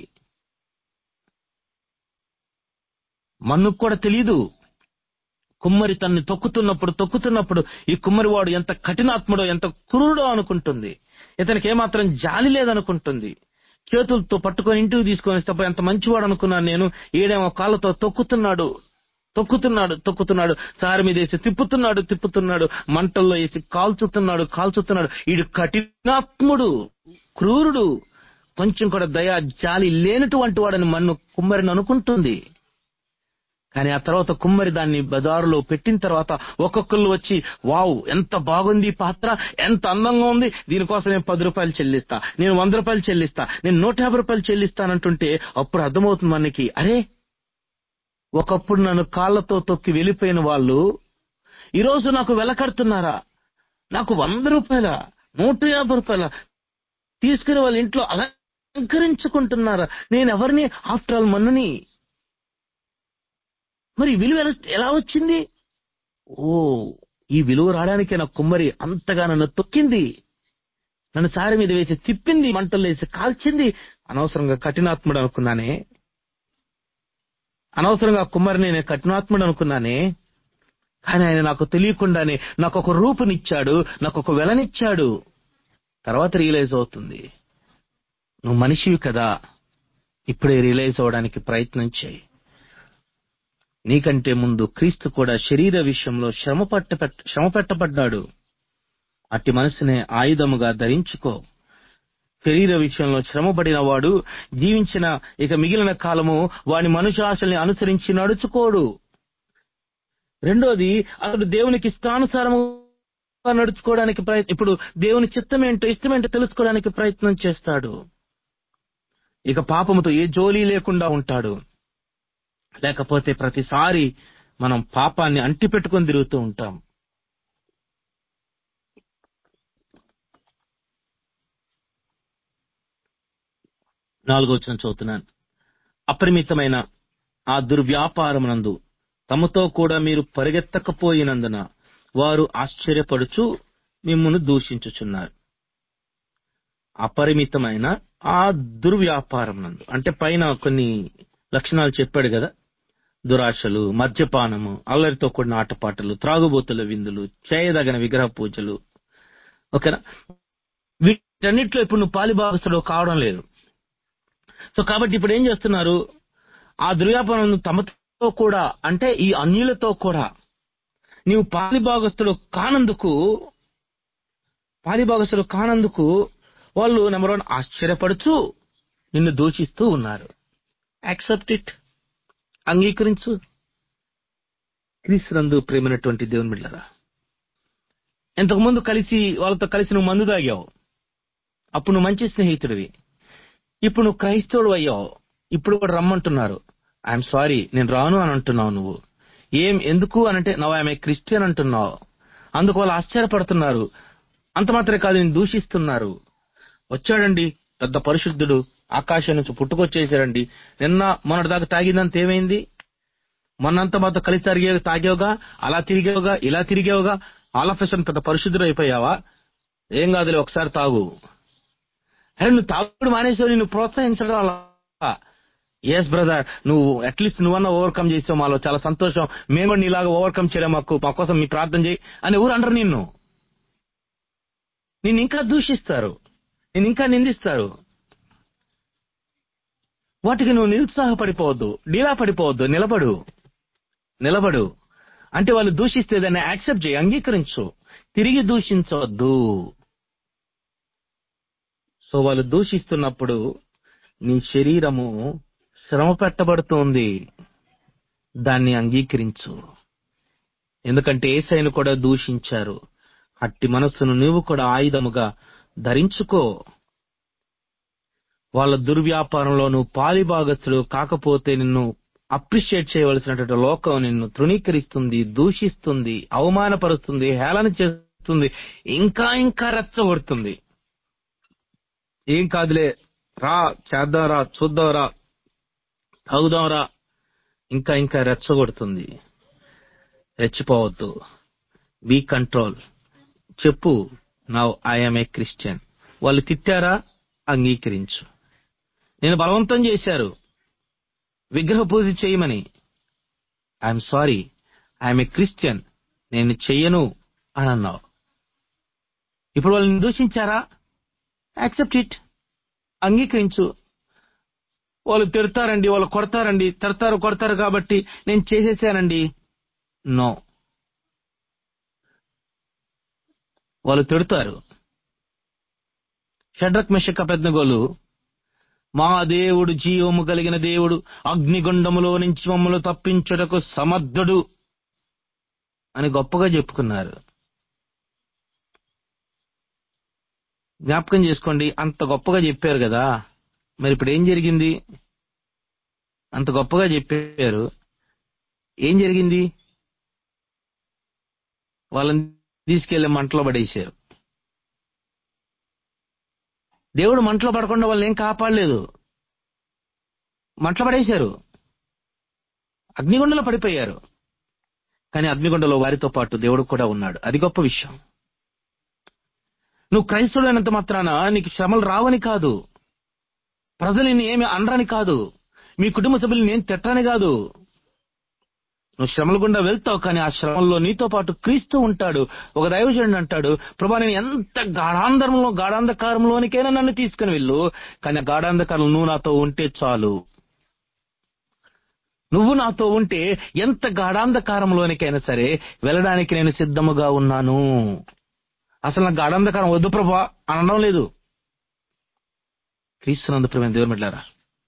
మన్నుకు కూడా తెలియదు కుమ్మరి తన్ని తొక్కుతున్నప్పుడు తొక్కుతున్నప్పుడు ఈ కుమ్మరి వాడు ఎంత కఠినాత్ముడో ఎంత క్రూరుడో అనుకుంటుంది ఇతనికి ఏమాత్రం జాలి లేదనుకుంటుంది చేతులతో పట్టుకొని ఇంటికి తీసుకొని వస్తే ఎంత మంచివాడు అనుకున్నాను నేను ఏడేమో కాళ్ళతో తొక్కుతున్నాడు తొక్కుతున్నాడు తొక్కుతున్నాడు సారి మీద వేసి తిప్పుతున్నాడు తిప్పుతున్నాడు మంటల్లో వేసి కాల్చుతున్నాడు కాల్చుతున్నాడు ఈడు కఠినాత్ముడు క్రూరుడు కొంచెం కూడా దయా జాలి లేనటువంటి వాడని మన్ను కుమ్మరిని అనుకుంటుంది కానీ ఆ తర్వాత కుమ్మరి దాన్ని బజారులో పెట్టిన తర్వాత ఒక్కొక్కళ్ళు వచ్చి వావ్ ఎంత బాగుంది ఈ పాత్ర ఎంత అందంగా ఉంది దీనికోసం నేను పది రూపాయలు చెల్లిస్తా నేను వంద రూపాయలు చెల్లిస్తా నేను నూట యాభై రూపాయలు చెల్లిస్తానంటుంటే అప్పుడు అర్థమవుతుంది మనకి అరే ఒకప్పుడు నన్ను కాళ్ళతో తొక్కి వెళ్ళిపోయిన వాళ్ళు ఈరోజు నాకు వెలకడుతున్నారా నాకు వంద రూపాయల నూట యాభై రూపాయల తీసుకుని వాళ్ళ ఇంట్లో అలంకరించుకుంటున్నారా నేను ఎవరిని ఆఫ్టర్ ఆల్ మన్నుని మరి ఈ విలువ ఎలా- ఎలా వచ్చింది ఓ ఈ విలువ రావడానికే నా కుమ్మరి అంతగా నన్ను తొక్కింది నన్ను సారి మీద వేసి తిప్పింది మంటల్లో వేసి కాల్చింది అనవసరంగా కఠినాత్ముడు అనుకున్నానే అనవసరంగా ఆ కుమ్మరిని నేను కఠినాత్ముడు అనుకున్నానే కానీ ఆయన నాకు తెలియకుండానే నాకు ఒక రూపునిచ్చాడు నాకు ఒక వెలనిచ్చాడు తర్వాత రియలైజ్ అవుతుంది నువ్వు మనిషివి కదా ఇప్పుడే రియలైజ్ అవడానికి ప్రయత్నం చేయి నీకంటే ముందు క్రీస్తు కూడా శరీర విషయంలో శ్రమ పట్ట శ్రమ పెట్టబడ్డాడు అట్టి మనసునే ఆయుధముగా ధరించుకో శరీర విషయంలో శ్రమపడిన వాడు జీవించిన ఇక మిగిలిన కాలము వాని మనుషాశల్ని అనుసరించి నడుచుకోడు రెండోది అతడు దేవునికి ఇష్టానుసారముగా నడుచుకోవడానికి ప్రయత్నం ఇప్పుడు దేవుని చిత్తం ఏంటో ఇష్టమేంటో తెలుసుకోవడానికి ప్రయత్నం చేస్తాడు ఇక పాపముతో ఏ జోలీ లేకుండా ఉంటాడు లేకపోతే ప్రతిసారి మనం పాపాన్ని అంటిపెట్టుకొని తిరుగుతూ ఉంటాం నాలుగో వచ్చిన చదువుతున్నాను అపరిమితమైన ఆ దుర్వ్యాపారమునందు తమతో కూడా మీరు పరిగెత్తకపోయినందున వారు ఆశ్చర్యపడుచు మిమ్మును దూషించుచున్నారు అపరిమితమైన ఆ దుర్వ్యాపారం నందు అంటే పైన కొన్ని లక్షణాలు చెప్పాడు కదా దురాశలు మద్యపానము అల్లరితో కూడిన ఆటపాటలు త్రాగుబోతుల విందులు చేయదగిన విగ్రహ పూజలు ఓకేనా వీటన్నిటిలో ఇప్పుడు నువ్వు పాలిభాగస్తుడు కావడం లేదు సో కాబట్టి ఇప్పుడు ఏం చేస్తున్నారు ఆ దుర్వ్యాపారం తమతో కూడా అంటే ఈ అన్యులతో కూడా నీవు పాలిభాగస్తుడు కానందుకు పాలిభాగస్తుడు కానందుకు వాళ్ళు నెంబర్ వన్ ఆశ్చర్యపడుచు నిన్ను దూషిస్తూ ఉన్నారు యాక్సెప్ట్ ఇట్ అంగీకరించు క్రీస్తునందు ప్రేమైనటువంటి దేవుని బిడ్డరా ఇంతకు ముందు కలిసి వాళ్ళతో కలిసి నువ్వు మందు తాగావు అప్పుడు నువ్వు మంచి స్నేహితుడివి ఇప్పుడు నువ్వు క్రైస్తవుడు అయ్యావు ఇప్పుడు కూడా రమ్మంటున్నారు ఐఎమ్ సారీ నేను రాను అని అంటున్నావు నువ్వు ఏం ఎందుకు అని అంటే నవ్ ఐఎమ్ ఏ క్రిస్టియన్ అంటున్నావు అందుకు వాళ్ళు ఆశ్చర్యపడుతున్నారు అంత మాత్రమే కాదు నేను దూషిస్తున్నారు వచ్చాడండి పెద్ద పరిశుద్ధుడు ఆకాశం నుంచి పుట్టుకొచ్చేసాడండి నిన్న మొన్నటి దాకా తాగిందంత ఏమైంది మొన్నంతా మాతో కలిసి తిరిగే తాగేవుగా అలా తిరిగేవుగా ఇలా తిరిగేవుగా ఆల్ ఆఫ్ పెద్ద పరిశుద్ధుడు అయిపోయావా ఏం కాదులే ఒకసారి తాగు అరే నువ్వు తాగుడు మానేసావు నిన్ను ప్రోత్సహించడం అలా ఎస్ బ్రదర్ నువ్వు అట్లీస్ట్ నువ్వన్నా ఓవర్కమ్ చేసావు మాలో చాలా సంతోషం మేము కూడా నీలాగా ఓవర్కమ్ చేయలేం మాకు మా కోసం మీ ప్రార్థన చేయి అని ఊరు అంటారు నిన్ను నిన్ను ఇంకా దూషిస్తారు నేను ఇంకా నిందిస్తారు వాటికి నువ్వు నిరుత్సాహపడిపోవద్దు డీలా పడిపోవద్దు నిలబడు నిలబడు అంటే వాళ్ళు దూషిస్తే దాన్ని యాక్సెప్ట్ చేయి అంగీకరించు తిరిగి దూషించవద్దు సో వాళ్ళు దూషిస్తున్నప్పుడు నీ శరీరము శ్రమ పెట్టబడుతోంది దాన్ని అంగీకరించు ఎందుకంటే ఏసైను కూడా దూషించారు అట్టి మనస్సును నీవు కూడా ఆయుధముగా ధరించుకో వాళ్ళ దుర్వ్యాపారంలో నువ్వు పాలిభాగస్తుడు కాకపోతే నిన్ను అప్రిషియేట్ చేయవలసినటువంటి లోకం నిన్ను తృణీకరిస్తుంది దూషిస్తుంది అవమానపరుస్తుంది హేళన చేస్తుంది ఇంకా ఇంకా రెచ్చగొడుతుంది ఏం కాదులే రా చేద్దాంరా చూద్దాంరా తాగుదాంరా ఇంకా ఇంకా రెచ్చగొడుతుంది రెచ్చిపోవద్దు బీ కంట్రోల్ చెప్పు నవ్ ఐఎమ్ ఏ క్రిస్టియన్ వాళ్ళు తిట్టారా అంగీకరించు నేను బలవంతం చేశారు విగ్రహ పూజ చేయమని I'm sorry I'm a Christian నేను చెయ్యను అని అన్నావు ఇప్పుడు వాళ్ళని దూషించారా యాక్సెప్ట్ ఇట్ అంగీకరించు వాళ్ళు తిడతారండి వాళ్ళు కొడతారండి తిడతారు కొడతారు కాబట్టి నేను చేసేసానండి నో వాళ్ళు తిడతారు షడ్రక్ మెషక పెద్దగోలు మా దేవుడు జీవము కలిగిన దేవుడు అగ్నిగుండములో నుంచి మమ్మల్ని తప్పించుటకు సమర్థుడు అని గొప్పగా చెప్పుకున్నారు జ్ఞాపకం చేసుకోండి అంత గొప్పగా చెప్పారు కదా మరి ఇప్పుడు ఏం జరిగింది అంత గొప్పగా చెప్పారు ఏం జరిగింది వాళ్ళని తీసుకెళ్లి మంటలో పడేశారు దేవుడు మంటలో పడకుండా వాళ్ళని ఏం కాపాడలేదు మంటలో పడేశారు అగ్నిగుండలో పడిపోయారు కానీ అగ్నిగుండలో వారితో పాటు దేవుడు కూడా ఉన్నాడు అది గొప్ప విషయం నువ్వు క్రైస్తవులైనంత మాత్రాన నీకు శ్రమలు రావని కాదు ప్రజలు నిన్ను ఏమి అనరని కాదు మీ కుటుంబ సభ్యులు నేను తిట్టని కాదు నువ్వు శ్రమల గుండా వెళ్తావు కానీ ఆ శ్రమల్లో నీతో పాటు క్రీస్తు ఉంటాడు ఒక దైవజనుడు అంటాడు ప్రభా నేను ఎంత గాఢాంధరంలో గాఢాంధకారంలోనికైనా నన్ను తీసుకుని వెళ్ళు కానీ ఆ గాఢాంధకారం నువ్వు నాతో ఉంటే చాలు నువ్వు నాతో ఉంటే ఎంత గాఢాంధకారంలోనికైనా సరే వెళ్ళడానికి నేను సిద్ధముగా ఉన్నాను అసలు నాకు గాఢాంధకారం వద్దు ప్రభా అనడం లేదు క్రీస్తునందు ప్రేమ దేవుని బిడ్డారా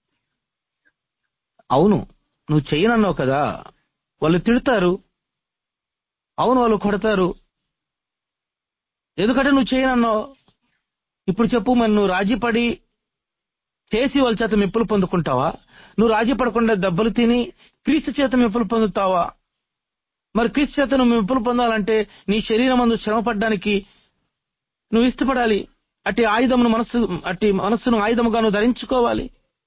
అవును నువ్వు చెయ్యనన్నావు కదా వాళ్ళు తిడతారు అవును వాళ్ళు కొడతారు ఎందుకంటే నువ్వు చేయనన్నావు ఇప్పుడు చెప్పు మరి నువ్వు రాజీపడి చేసి వాళ్ళ చేత మెప్పులు పొందుకుంటావా నువ్వు రాజీ పడకుండా దెబ్బలు తిని క్రీస్తు చేత మెప్పులు పొందుతావా మరి క్రీస్తు చేత నువ్వు మెప్పులు పొందాలంటే నీ శరీరం అందు శ్రమ పడ్డానికి నువ్వు ఇష్టపడాలి అట్టి ఆయుధమును మనస్సు అట్టి మనస్సును ఆయుధముగా నువ్వు ధరించుకోవాలి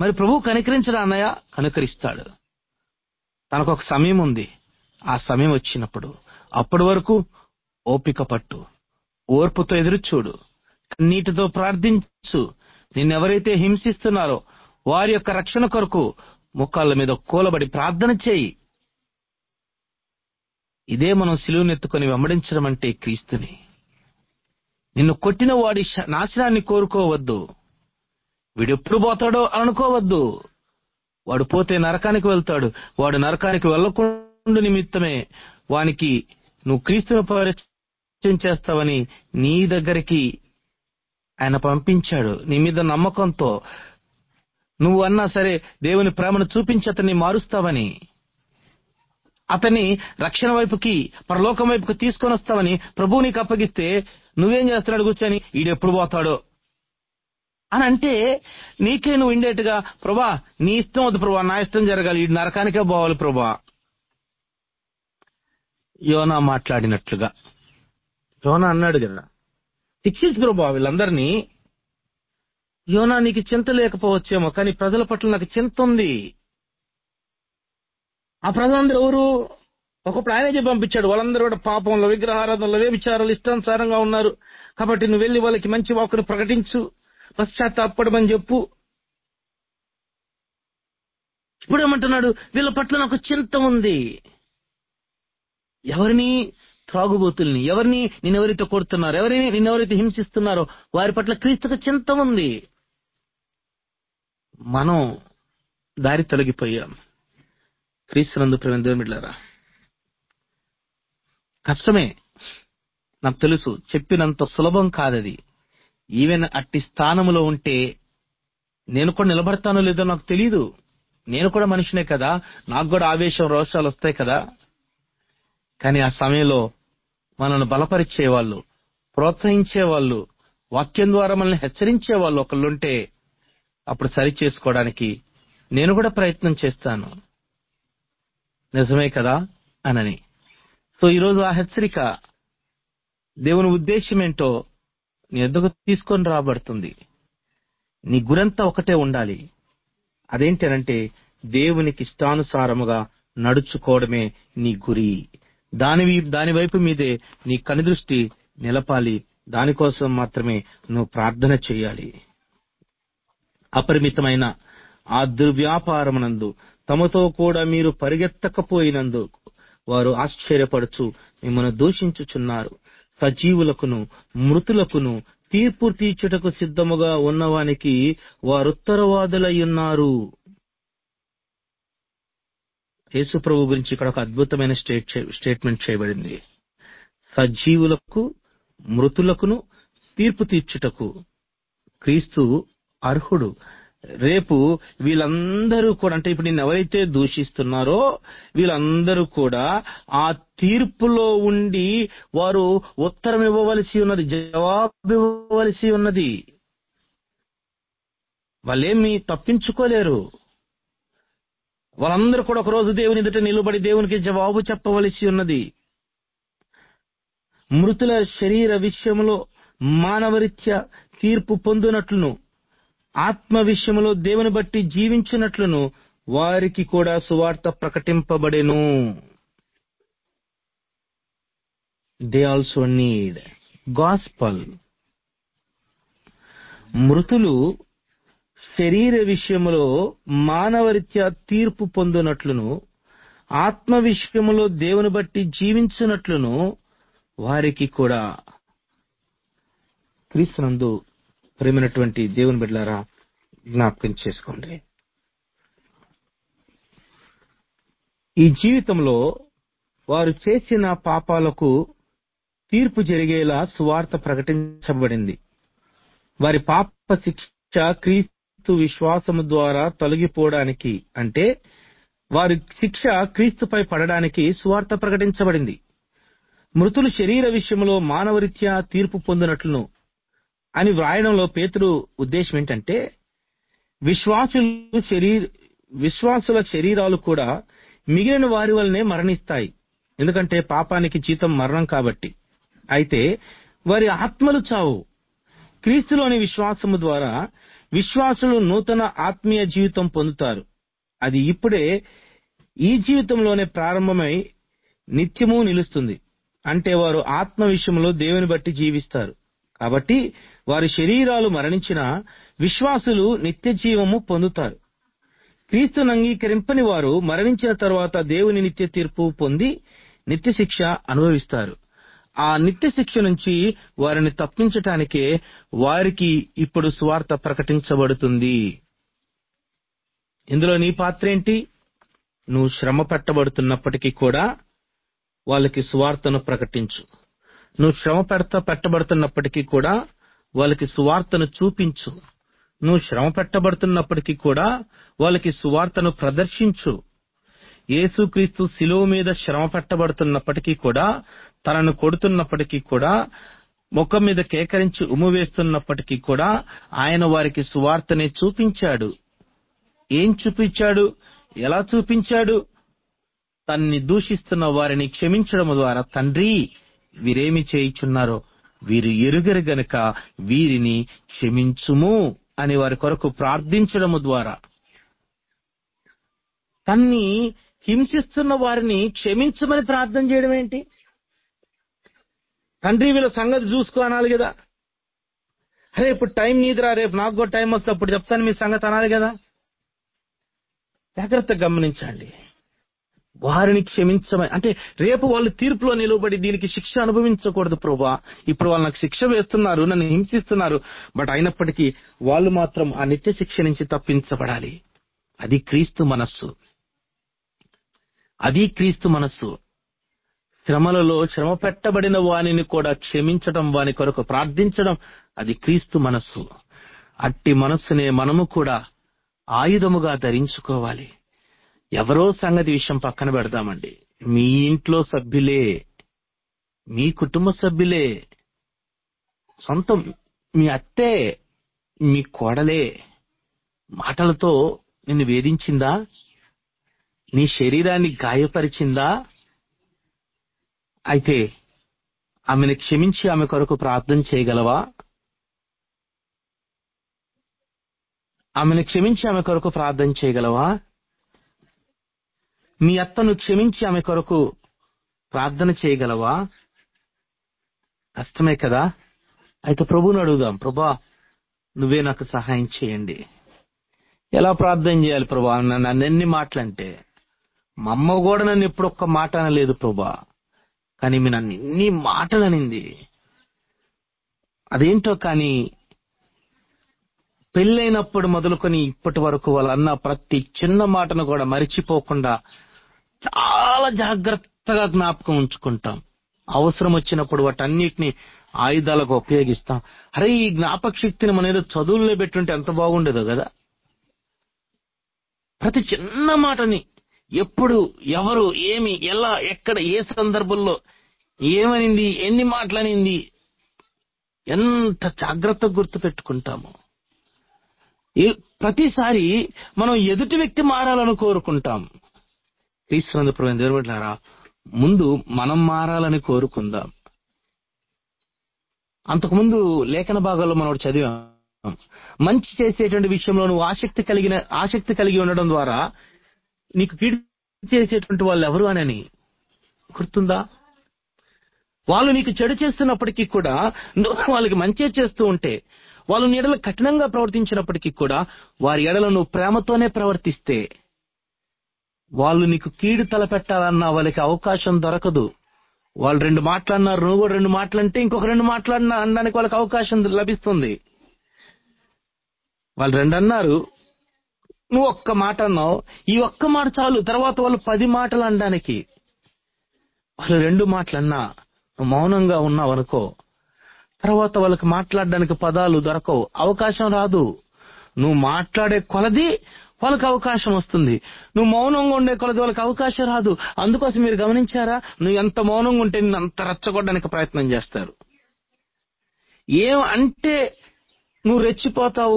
మరి ప్రభు కనికరించడా అన్నయ్య కనుకరిస్తాడు తనకు ఒక సమయం ఉంది ఆ సమయం వచ్చినప్పుడు అప్పటి వరకు ఓపిక పట్టు ఓర్పుతో ఎదురు చూడు కన్నీటితో ప్రార్థించు నిన్నెవరైతే హింసిస్తున్నారో వారి యొక్క రక్షణ కొరకు ముఖాళ్ళ మీద కూలబడి ప్రార్థన చేయి ఇదే మనం సిలువనెత్తుకొని వెంబడించడం అంటే క్రీస్తుని నిన్ను కొట్టిన వాడి శ- నాశనాన్ని కోరుకోవద్దు వీడెప్పుడు పోతాడో అనుకోవద్దు వాడు పోతే నరకానికి వెళ్తాడు వాడు నరకానికి వెళ్ళకుండా నిమిత్తమే వానికి నువ్వు క్రీస్తును పరిచయం చేస్తావని నీ దగ్గరికి ఆయన పంపించాడు నీ మీద నమ్మకంతో నువ్వు అన్నా సరే దేవుని ప్రేమను చూపించి అతన్ని మారుస్తావని అతన్ని రక్షణ వైపుకి పరలోకం వైపుకి తీసుకొని వస్తావని ప్రభువు నీకు అప్పగిస్తే నువ్వేం చేస్తున్నాడు కూర్చొని ఈడెప్పుడు పోతాడో అని అంటే నీకే నువ్వు ఇండేట్ గా ప్రభా నీ ఇష్టం వద్దు ప్రభా నా ఇష్టం జరగాలి ఈ నరకానికే పోవాలి ప్రభా యోనా మాట్లాడినట్లుగా యోనా అన్నాడు కదా శిక్షించు ప్రభా వీళ్ళందరినీ యోనా నీకు చింత లేకపోవచ్చేమో కానీ ప్రజల పట్ల నాకు చింత ఉంది ఆ ప్రజలందరూ ఎవరు ఒకప్పుడు ఆయనే చెప్పి పంపించాడు వాళ్ళందరూ కూడా పాపంలో విగ్రహారాధనలో వ్యభిచారాలు ఇష్టానుసారంగా ఉన్నారు కాబట్టి నువ్వు వెళ్ళి వాళ్ళకి మంచి వాక్కును ప్రకటించు పశ్చాత్తాపడమని చెప్పు ఇప్పుడు ఏమంటున్నాడు వీళ్ళ పట్ల నాకు చింత ఉంది ఎవరిని త్రాగుబోతుల్ని ఎవరిని నిన్నెవరైతే కొడుతున్నారు ఎవరిని నిన్నెవరైతే హింసిస్తున్నారో వారి పట్ల క్రీస్తుకు చింత ఉంది మనం దారి తొలగిపోయాం క్రీస్తునందు ప్రేమ దేవుమిడ్లారా కష్టమే నాకు తెలుసు చెప్పినంత సులభం కాదది ఈవెన్ అట్టి స్థానములో ఉంటే నేను కూడా నిలబడతానో లేదో నాకు తెలియదు నేను కూడా మనిషినే కదా నాకు కూడా ఆవేశం రోషాలు వస్తాయి కదా కానీ ఆ సమయంలో మనల్ని బలపరిచే వాళ్ళు ప్రోత్సహించే వాళ్ళు వాక్యం ద్వారా మనల్ని హెచ్చరించే వాళ్ళు ఒకళ్ళుంటే అప్పుడు సరి చేసుకోవడానికి నేను కూడా ప్రయత్నం చేస్తాను నిజమే కదా అనని సో ఈరోజు ఆ హెచ్చరిక దేవుని ఉద్దేశం ఏంటో నీ ఎద్దకు తీసుకొని రాబడుతుంది నీ గురంతా ఒకటే ఉండాలి అదేంటి అనంటే దేవునికి ఇష్టానుసారముగా నడుచుకోవడమే నీ గురి దాని వీ- దాని వైపు మీదే నీ కనుదృష్టి నిలపాలి దానికోసం మాత్రమే నువ్వు ప్రార్థన చేయాలి అపరిమితమైన ఆ దుర్వ్యాపారమునందు తమతో కూడా మీరు పరిగెత్తకపోయినందు వారు ఆశ్చర్యపడుచు మిమ్మల్ని దూషించుచున్నారు సజీవులకును మృతులకును తీర్పు తీర్చుటకు సిద్ధముగా ఉన్నవానికి వారుత్తరవాదులై ఉన్నారు యేసు ప్రభు గురించి ఇక్కడ ఒక అద్భుతమైన స్టేట్ చే- స్టేట్మెంట్ చేయబడింది సజీవులకు మృతులకును తీర్పు తీర్చుటకు క్రీస్తు అర్హుడు రేపు వీళ్ళందరూ కూడా అంటే ఇప్పుడు నిన్ను ఎవరైతే దూషిస్తున్నారో వీళ్ళందరూ కూడా ఆ తీర్పులో ఉండి వారు ఉత్తరం ఇవ్వవలసి ఉన్నది జవాబు ఇవ్వవలసి ఉన్నది వాళ్ళేమి తప్పించుకోలేరు వాళ్ళందరూ కూడా ఒక రోజు దేవుని ఎదుట నిలబడి దేవునికి జవాబు చెప్పవలసి ఉన్నది మృతుల శరీర విషయంలో మానవరీత్యా తీర్పు పొందునట్లును ఆత్మ విషయంలో దేవుని బట్టి జీవించినట్లును వారికి కూడా సువార్త ప్రకటింపబడెను దే ఆల్సో నీడ్ గాస్పల్ మృతులు శరీర విషయములో మానవరీత్యా తీర్పు పొందునట్లును ఆత్మ విషయములో దేవుని బట్టి జీవించినట్లును వారికి కూడా క్రీస్తునందు ప్రేమైనటువంటి దేవుని బిడ్డలారా జ్ఞాపకం చేసుకోండి ఈ జీవితంలో వారు చేసిన పాపాలకు తీర్పు జరిగేలా సువార్త ప్రకటించబడింది వారి పాప శిక్ష క్రీస్తు విశ్వాసము ద్వారా తొలగిపోవడానికి అంటే వారి శిక్ష క్రీస్తుపై పడడానికి సువార్త ప్రకటించబడింది మృతులు శరీర విషయంలో మానవరీత్యా తీర్పు పొందినట్లును అని వ్రాయడంలో పేతురు ఉద్దేశం ఏంటంటే విశ్వాసులు శరీర విశ్వాసుల శరీరాలు కూడా మిగిలిన వారి వల్లనే మరణిస్తాయి ఎందుకంటే పాపానికి జీతం మరణం కాబట్టి అయితే వారి ఆత్మలు చావు క్రీస్తులోని విశ్వాసము ద్వారా విశ్వాసులు నూతన ఆత్మీయ జీవితం పొందుతారు అది ఇప్పుడే ఈ జీవితంలోనే ప్రారంభమై నిత్యము నిలుస్తుంది అంటే వారు ఆత్మ విషయంలో దేవుని బట్టి జీవిస్తారు కాబట్టి వారి శరీరాలు మరణించిన విశ్వాసులు నిత్య జీవము పొందుతారు క్రీస్తును అంగీకరింపని వారు మరణించిన తరువాత దేవుని నిత్య తీర్పు పొంది నిత్య శిక్ష అనుభవిస్తారు ఆ నిత్య శిక్ష నుంచి వారిని తప్పించటానికే వారికి ఇప్పుడు స్వార్థ ప్రకటించబడుతుంది ఇందులో నీ పాత్ర ఏంటి నువ్వు శ్రమ పెట్టబడుతున్నప్పటికీ కూడా వాళ్ళకి సువార్తను ప్రకటించు నువ్వు శ్రమ పెడతా పెట్టబడుతున్నప్పటికీ కూడా వాళ్ళకి సువార్తను చూపించు నువ్వు శ్రమ పెట్టబడుతున్నప్పటికీ కూడా వాళ్ళకి సువార్తను ప్రదర్శించు యేసుక్రీస్తు శిలువ మీద శ్రమ పెట్టబడుతున్నప్పటికీ కూడా తనను కొడుతున్నప్పటికీ కూడా ముఖం మీద కేకరించి ఉమ్ము వేస్తున్నప్పటికీ కూడా ఆయన వారికి సువార్తనే చూపించాడు ఏం చూపించాడు ఎలా చూపించాడు తన్ని దూషిస్తున్న వారిని క్షమించడం ద్వారా తండ్రి వీరేమి చేయుచున్నారో వీరు ఎరుగరు గనుక వీరిని క్షమించుము అని వారి కొరకు ప్రార్థించడము ద్వారా తన్ని హింసిస్తున్న వారిని క్షమించమని ప్రార్థన చేయడం ఏంటి తండ్రి వీళ్ళ సంగతి చూసుకో అనాలి కదా అరే ఇప్పుడు టైం నీదిరా రేపు నాకు కూడా టైం వస్తే అప్పుడు చెప్తాను మీ సంగతి అనాలి కదా జాగ్రత్తగా గమనించండి వారిని క్షమించమని అంటే రేపు వాళ్ళు తీర్పులో నిలబడి దీనికి శిక్ష అనుభవించకూడదు ప్రభా ఇప్పుడు వాళ్ళు నాకు శిక్ష వేస్తున్నారు నన్ను హింసిస్తున్నారు బట్ అయినప్పటికీ వాళ్ళు మాత్రం ఆ నిత్య శిక్ష నుంచి తప్పించబడాలి అది క్రీస్తు మనస్సు అది క్రీస్తు మనస్సు శ్రమలలో శ్రమ పెట్టబడిన వానిని కూడా క్షమించడం వాని కొరకు ప్రార్థించడం అది క్రీస్తు మనస్సు అట్టి మనస్సునే మనము కూడా ఆయుధముగా ధరించుకోవాలి ఎవరో సంగతి విషయం పక్కన పెడదామండి మీ ఇంట్లో సభ్యులే మీ కుటుంబ సభ్యులే సొంతం మీ అత్తే మీ కోడలే మాటలతో నిన్ను వేధించిందా నీ శరీరాన్ని గాయపరిచిందా అయితే ఆమెను క్షమించి ఆమె కొరకు ప్రార్థన చేయగలవా ఆమెను క్షమించి ఆమె కొరకు ప్రార్థన చేయగలవా మీ అత్తను క్షమించి ఆమె కొరకు ప్రార్థన చేయగలవా కష్టమే కదా అయితే ప్రభువుని అడుగుదాం ప్రభా నువ్వే నాకు సహాయం చేయండి ఎలా ప్రార్థన చేయాలి ప్రభా నన్ను నన్ను ఎన్ని మాటలంటే మా అమ్మ కూడా నన్ను ఎప్పుడు ఒక్క మాట అనలేదు ప్రభా కానీ మీ నన్ను ఇన్ని మాటలు అనింది అదేంటో కానీ పెళ్ళైనప్పుడు మొదలుకొని ఇప్పటి వరకు వాళ్ళు అన్న ప్రతి చిన్న మాటను కూడా మరిచిపోకుండా చాలా జాగ్రత్తగా జ్ఞాపకం ఉంచుకుంటాం అవసరం వచ్చినప్పుడు వాటన్నిటిని ఆయుధాలకు ఉపయోగిస్తాం అరే ఈ జ్ఞాపక శక్తిని మన ఏదో చదువుల్లో పెట్టుంటే ఎంత బాగుండేదో కదా ప్రతి చిన్న మాటని ఎప్పుడు ఎవరు ఏమి ఎలా ఎక్కడ ఏ సందర్భంలో ఏమనింది ఎన్ని మాటలనింది ఎంత జాగ్రత్తగా గుర్తు పెట్టుకుంటాము ఏ- ప్రతిసారి మనం ఎదుటి వ్యక్తి మారాలని కోరుకుంటాం క్రీస్తునందు ప్రభు దేవుడారా ముందు మనం మారాలని కోరుకుందాం అంతకుముందు లేఖన భాగాల్లో మనం ఒకటి చదివాం మంచి చేసేటువంటి విషయంలో నువ్వు ఆసక్తి కలిగిన ఆసక్తి కలిగి ఉండడం ద్వారా నీకు కీడు చేసేటువంటి వాళ్ళు ఎవరు అని గుర్తుందా వాళ్ళు నీకు చెడు చేస్తున్నప్పటికీ కూడా నువ్వు వాళ్ళకి మంచి చేస్తూ ఉంటే వాళ్ళు నీ ఎడల కఠినంగా ప్రవర్తించినప్పటికీ కూడా వారి ఎడల నువ్వు ప్రేమతోనే ప్రవర్తిస్తే వాళ్ళు నీకు కీడు తలపెట్టాలన్నా వాళ్ళకి అవకాశం దొరకదు వాళ్ళు రెండు మాట్లాడినారు నువ్వు కూడా రెండు మాటలంటే ఇంకొక రెండు మాట్లాడినా అనడానికి వాళ్ళకి అవకాశం లభిస్తుంది వాళ్ళు రెండు అన్నారు నువ్వు ఒక్క మాట అన్నావు ఈ ఒక్క మాట చాలు తర్వాత వాళ్ళు పది మాటలు అనడానికి వాళ్ళు రెండు మాటలన్నా నువ్వు మౌనంగా ఉన్నావు అనుకో తర్వాత వాళ్ళకి మాట్లాడడానికి పదాలు దొరకవు అవకాశం రాదు నువ్వు మాట్లాడే కొలది వాళ్ళకి అవకాశం వస్తుంది నువ్వు మౌనంగా ఉండే కొలది వాళ్ళకి అవకాశం రాదు అందుకోసం మీరు గమనించారా నువ్వు ఎంత మౌనంగా ఉంటే నిన్ను అంత రెచ్చగొట్టడానికి ప్రయత్నం చేస్తారు ఏం అంటే నువ్వు రెచ్చిపోతావు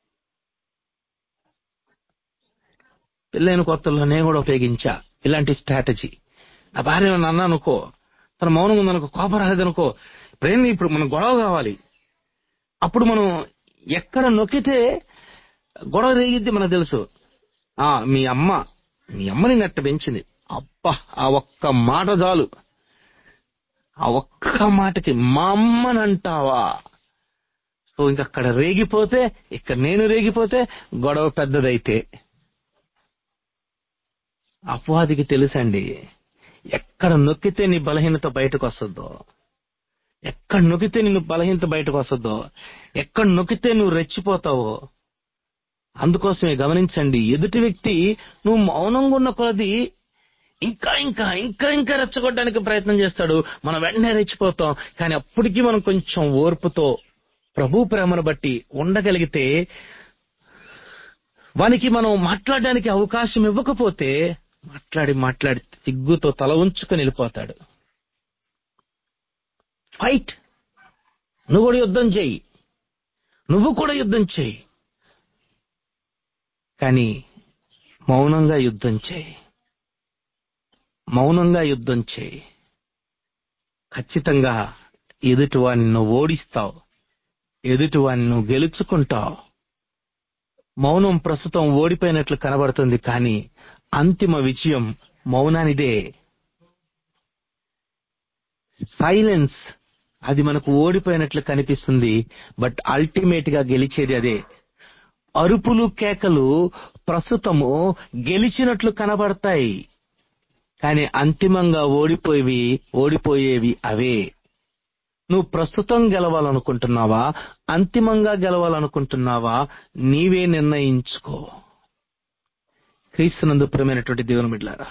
పెళ్ళైన కొత్తలో నేను కూడా ఉపయోగించా ఇలాంటి స్ట్రాటజీ నా భార్య నన్ను అన్నా అనుకో తన మౌనంగా ఉందనుకో కోపం రాలేదనుకో ఇప్పుడేంది ఇప్పుడు మనం గొడవ కావాలి అప్పుడు మనం ఎక్కడ నొక్కితే గొడవ రేగిద్ది మనకు తెలుసు ఆ మీ అమ్మ మీ అమ్మని నెట్ట పెంచింది అబ్బా ఆ ఒక్క మాట చాలు ఆ ఒక్క మాటకి మా అమ్మనంటావా సో ఇంక అక్కడ రేగిపోతే ఇక్కడ నేను రేగిపోతే గొడవ పెద్దదైతే అపవాదికి తెలుసండి ఎక్కడ నొక్కితే నీ బలహీనత బయటకు వస్తుందో ఎక్కడ నొక్కితే నిన్ను బలహీనత బయటకు వస్తుందో ఎక్కడ నొక్కితే నువ్వు రెచ్చిపోతావో అందుకోసమే గమనించండి ఎదుటి వ్యక్తి నువ్వు మౌనంగా ఉన్న కొలది ఇంకా ఇంకా ఇంకా ఇంకా రెచ్చగొట్టడానికి ప్రయత్నం చేస్తాడు మనం వెంటనే రెచ్చిపోతాం కానీ అప్పటికి మనం కొంచెం ఓర్పుతో ప్రభు ప్రేమను బట్టి ఉండగలిగితే వానికి మనం మాట్లాడడానికి అవకాశం ఇవ్వకపోతే మాట్లాడి మాట్లాడి సిగ్గుతో తల ఉంచుకొని వెళ్ళిపోతాడు ఫైట్ నువ్వు కూడా యుద్ధం చేయి నువ్వు కూడా యుద్ధం చేయి కానీ మౌనంగా యుద్ధం చేయి మౌనంగా యుద్ధం చేయి ఖచ్చితంగా ఎదుటివాడిని నువ్వు ఓడిస్తావు ఎదుటివాడిని నువ్వు గెలుచుకుంటావు మౌనం ప్రస్తుతం ఓడిపోయినట్లు కనబడుతుంది కానీ అంతిమ విజయం మౌనానిదే సైలెన్స్ అది మనకు ఓడిపోయినట్లు కనిపిస్తుంది బట్ అల్టిమేట్ గా గెలిచేది అదే అరుపులు కేకలు ప్రస్తుతము గెలిచినట్లు కనబడతాయి కానీ అంతిమంగా ఓడిపోయేవి ఓడిపోయేవి అవే నువ్వు ప్రస్తుతం గెలవాలనుకుంటున్నావా అంతిమంగా గెలవాలనుకుంటున్నావా నీవే నిర్ణయించుకో క్రీస్తునందు ప్రియమైనటువంటి దేవుని బిడ్లారా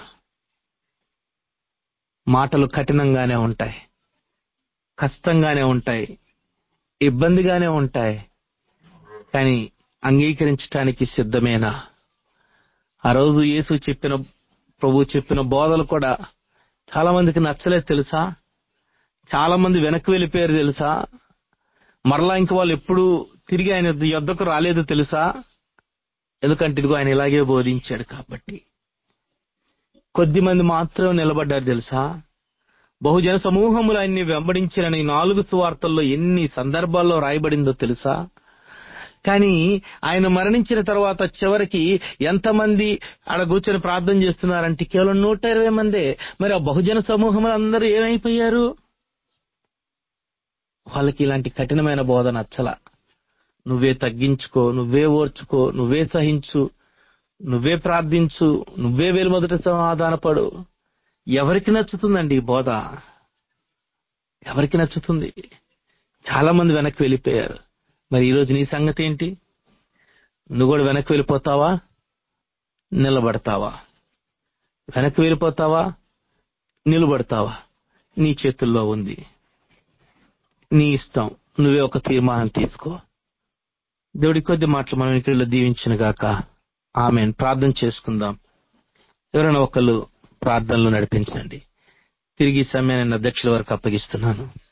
మాటలు కఠినంగానే ఉంటాయి కష్టంగానే ఉంటాయి ఇబ్బందిగానే ఉంటాయి కానీ అంగీకరించడానికి సిద్ధమేనా ఆ రోజు యేసు చెప్పిన ప్రభు చెప్పిన బోధలు కూడా చాలా మందికి నచ్చలేదు తెలుసా చాలా మంది వెనక్కి వెళ్ళిపోయారు తెలుసా మరలా ఇంక వాళ్ళు ఎప్పుడు తిరిగి ఆయన యొద్దకు రాలేదు తెలుసా ఎందుకంటే ఇదిగో ఆయన ఇలాగే బోధించాడు కాబట్టి కొద్ది మంది మాత్రం నిలబడ్డారు తెలుసా బహుజన సమూహములు ఆయన్ని వెంబడించిన ఈ నాలుగు సువార్తల్లో ఎన్ని సందర్భాల్లో రాయబడిందో తెలుసా కానీ ఆయన మరణించిన తర్వాత చివరికి ఎంతమంది ఆడ కూర్చొని ప్రార్థన చేస్తున్నారంటే కేవలం నూట ఇరవై మందే మరి ఆ బహుజన సమూహములు అందరూ ఏమైపోయారు వాళ్ళకి ఇలాంటి కఠినమైన బోధ నచ్చల నువ్వే తగ్గించుకో నువ్వే ఓర్చుకో నువ్వే సహించు నువ్వే ప్రార్థించు నువ్వే వేలు మొదట సమాధానపడు ఎవరికి నచ్చుతుందండి ఈ బోధ ఎవరికి నచ్చుతుంది చాలా మంది వెనక్కి వెళ్ళిపోయారు మరి ఈరోజు నీ సంగతి ఏంటి నువ్వు కూడా వెనక్కి వెళ్ళిపోతావా నిలబడతావా వెనక్కి వెళ్ళిపోతావా నిలబడతావా నీ చేతుల్లో ఉంది నీ ఇష్టం నువ్వే ఒక తీర్మానం తీసుకో దేవుడి కొద్ది మాటలు మనం ఇక్కడ దీవించిన గాక ఆమె ప్రార్థన చేసుకుందాం ఎవరైనా ఒకళ్ళు ప్రార్థనలు నడిపించండి తిరిగి ఈ సమయాన్ని అధ్యక్షుల వరకు అప్పగిస్తున్నాను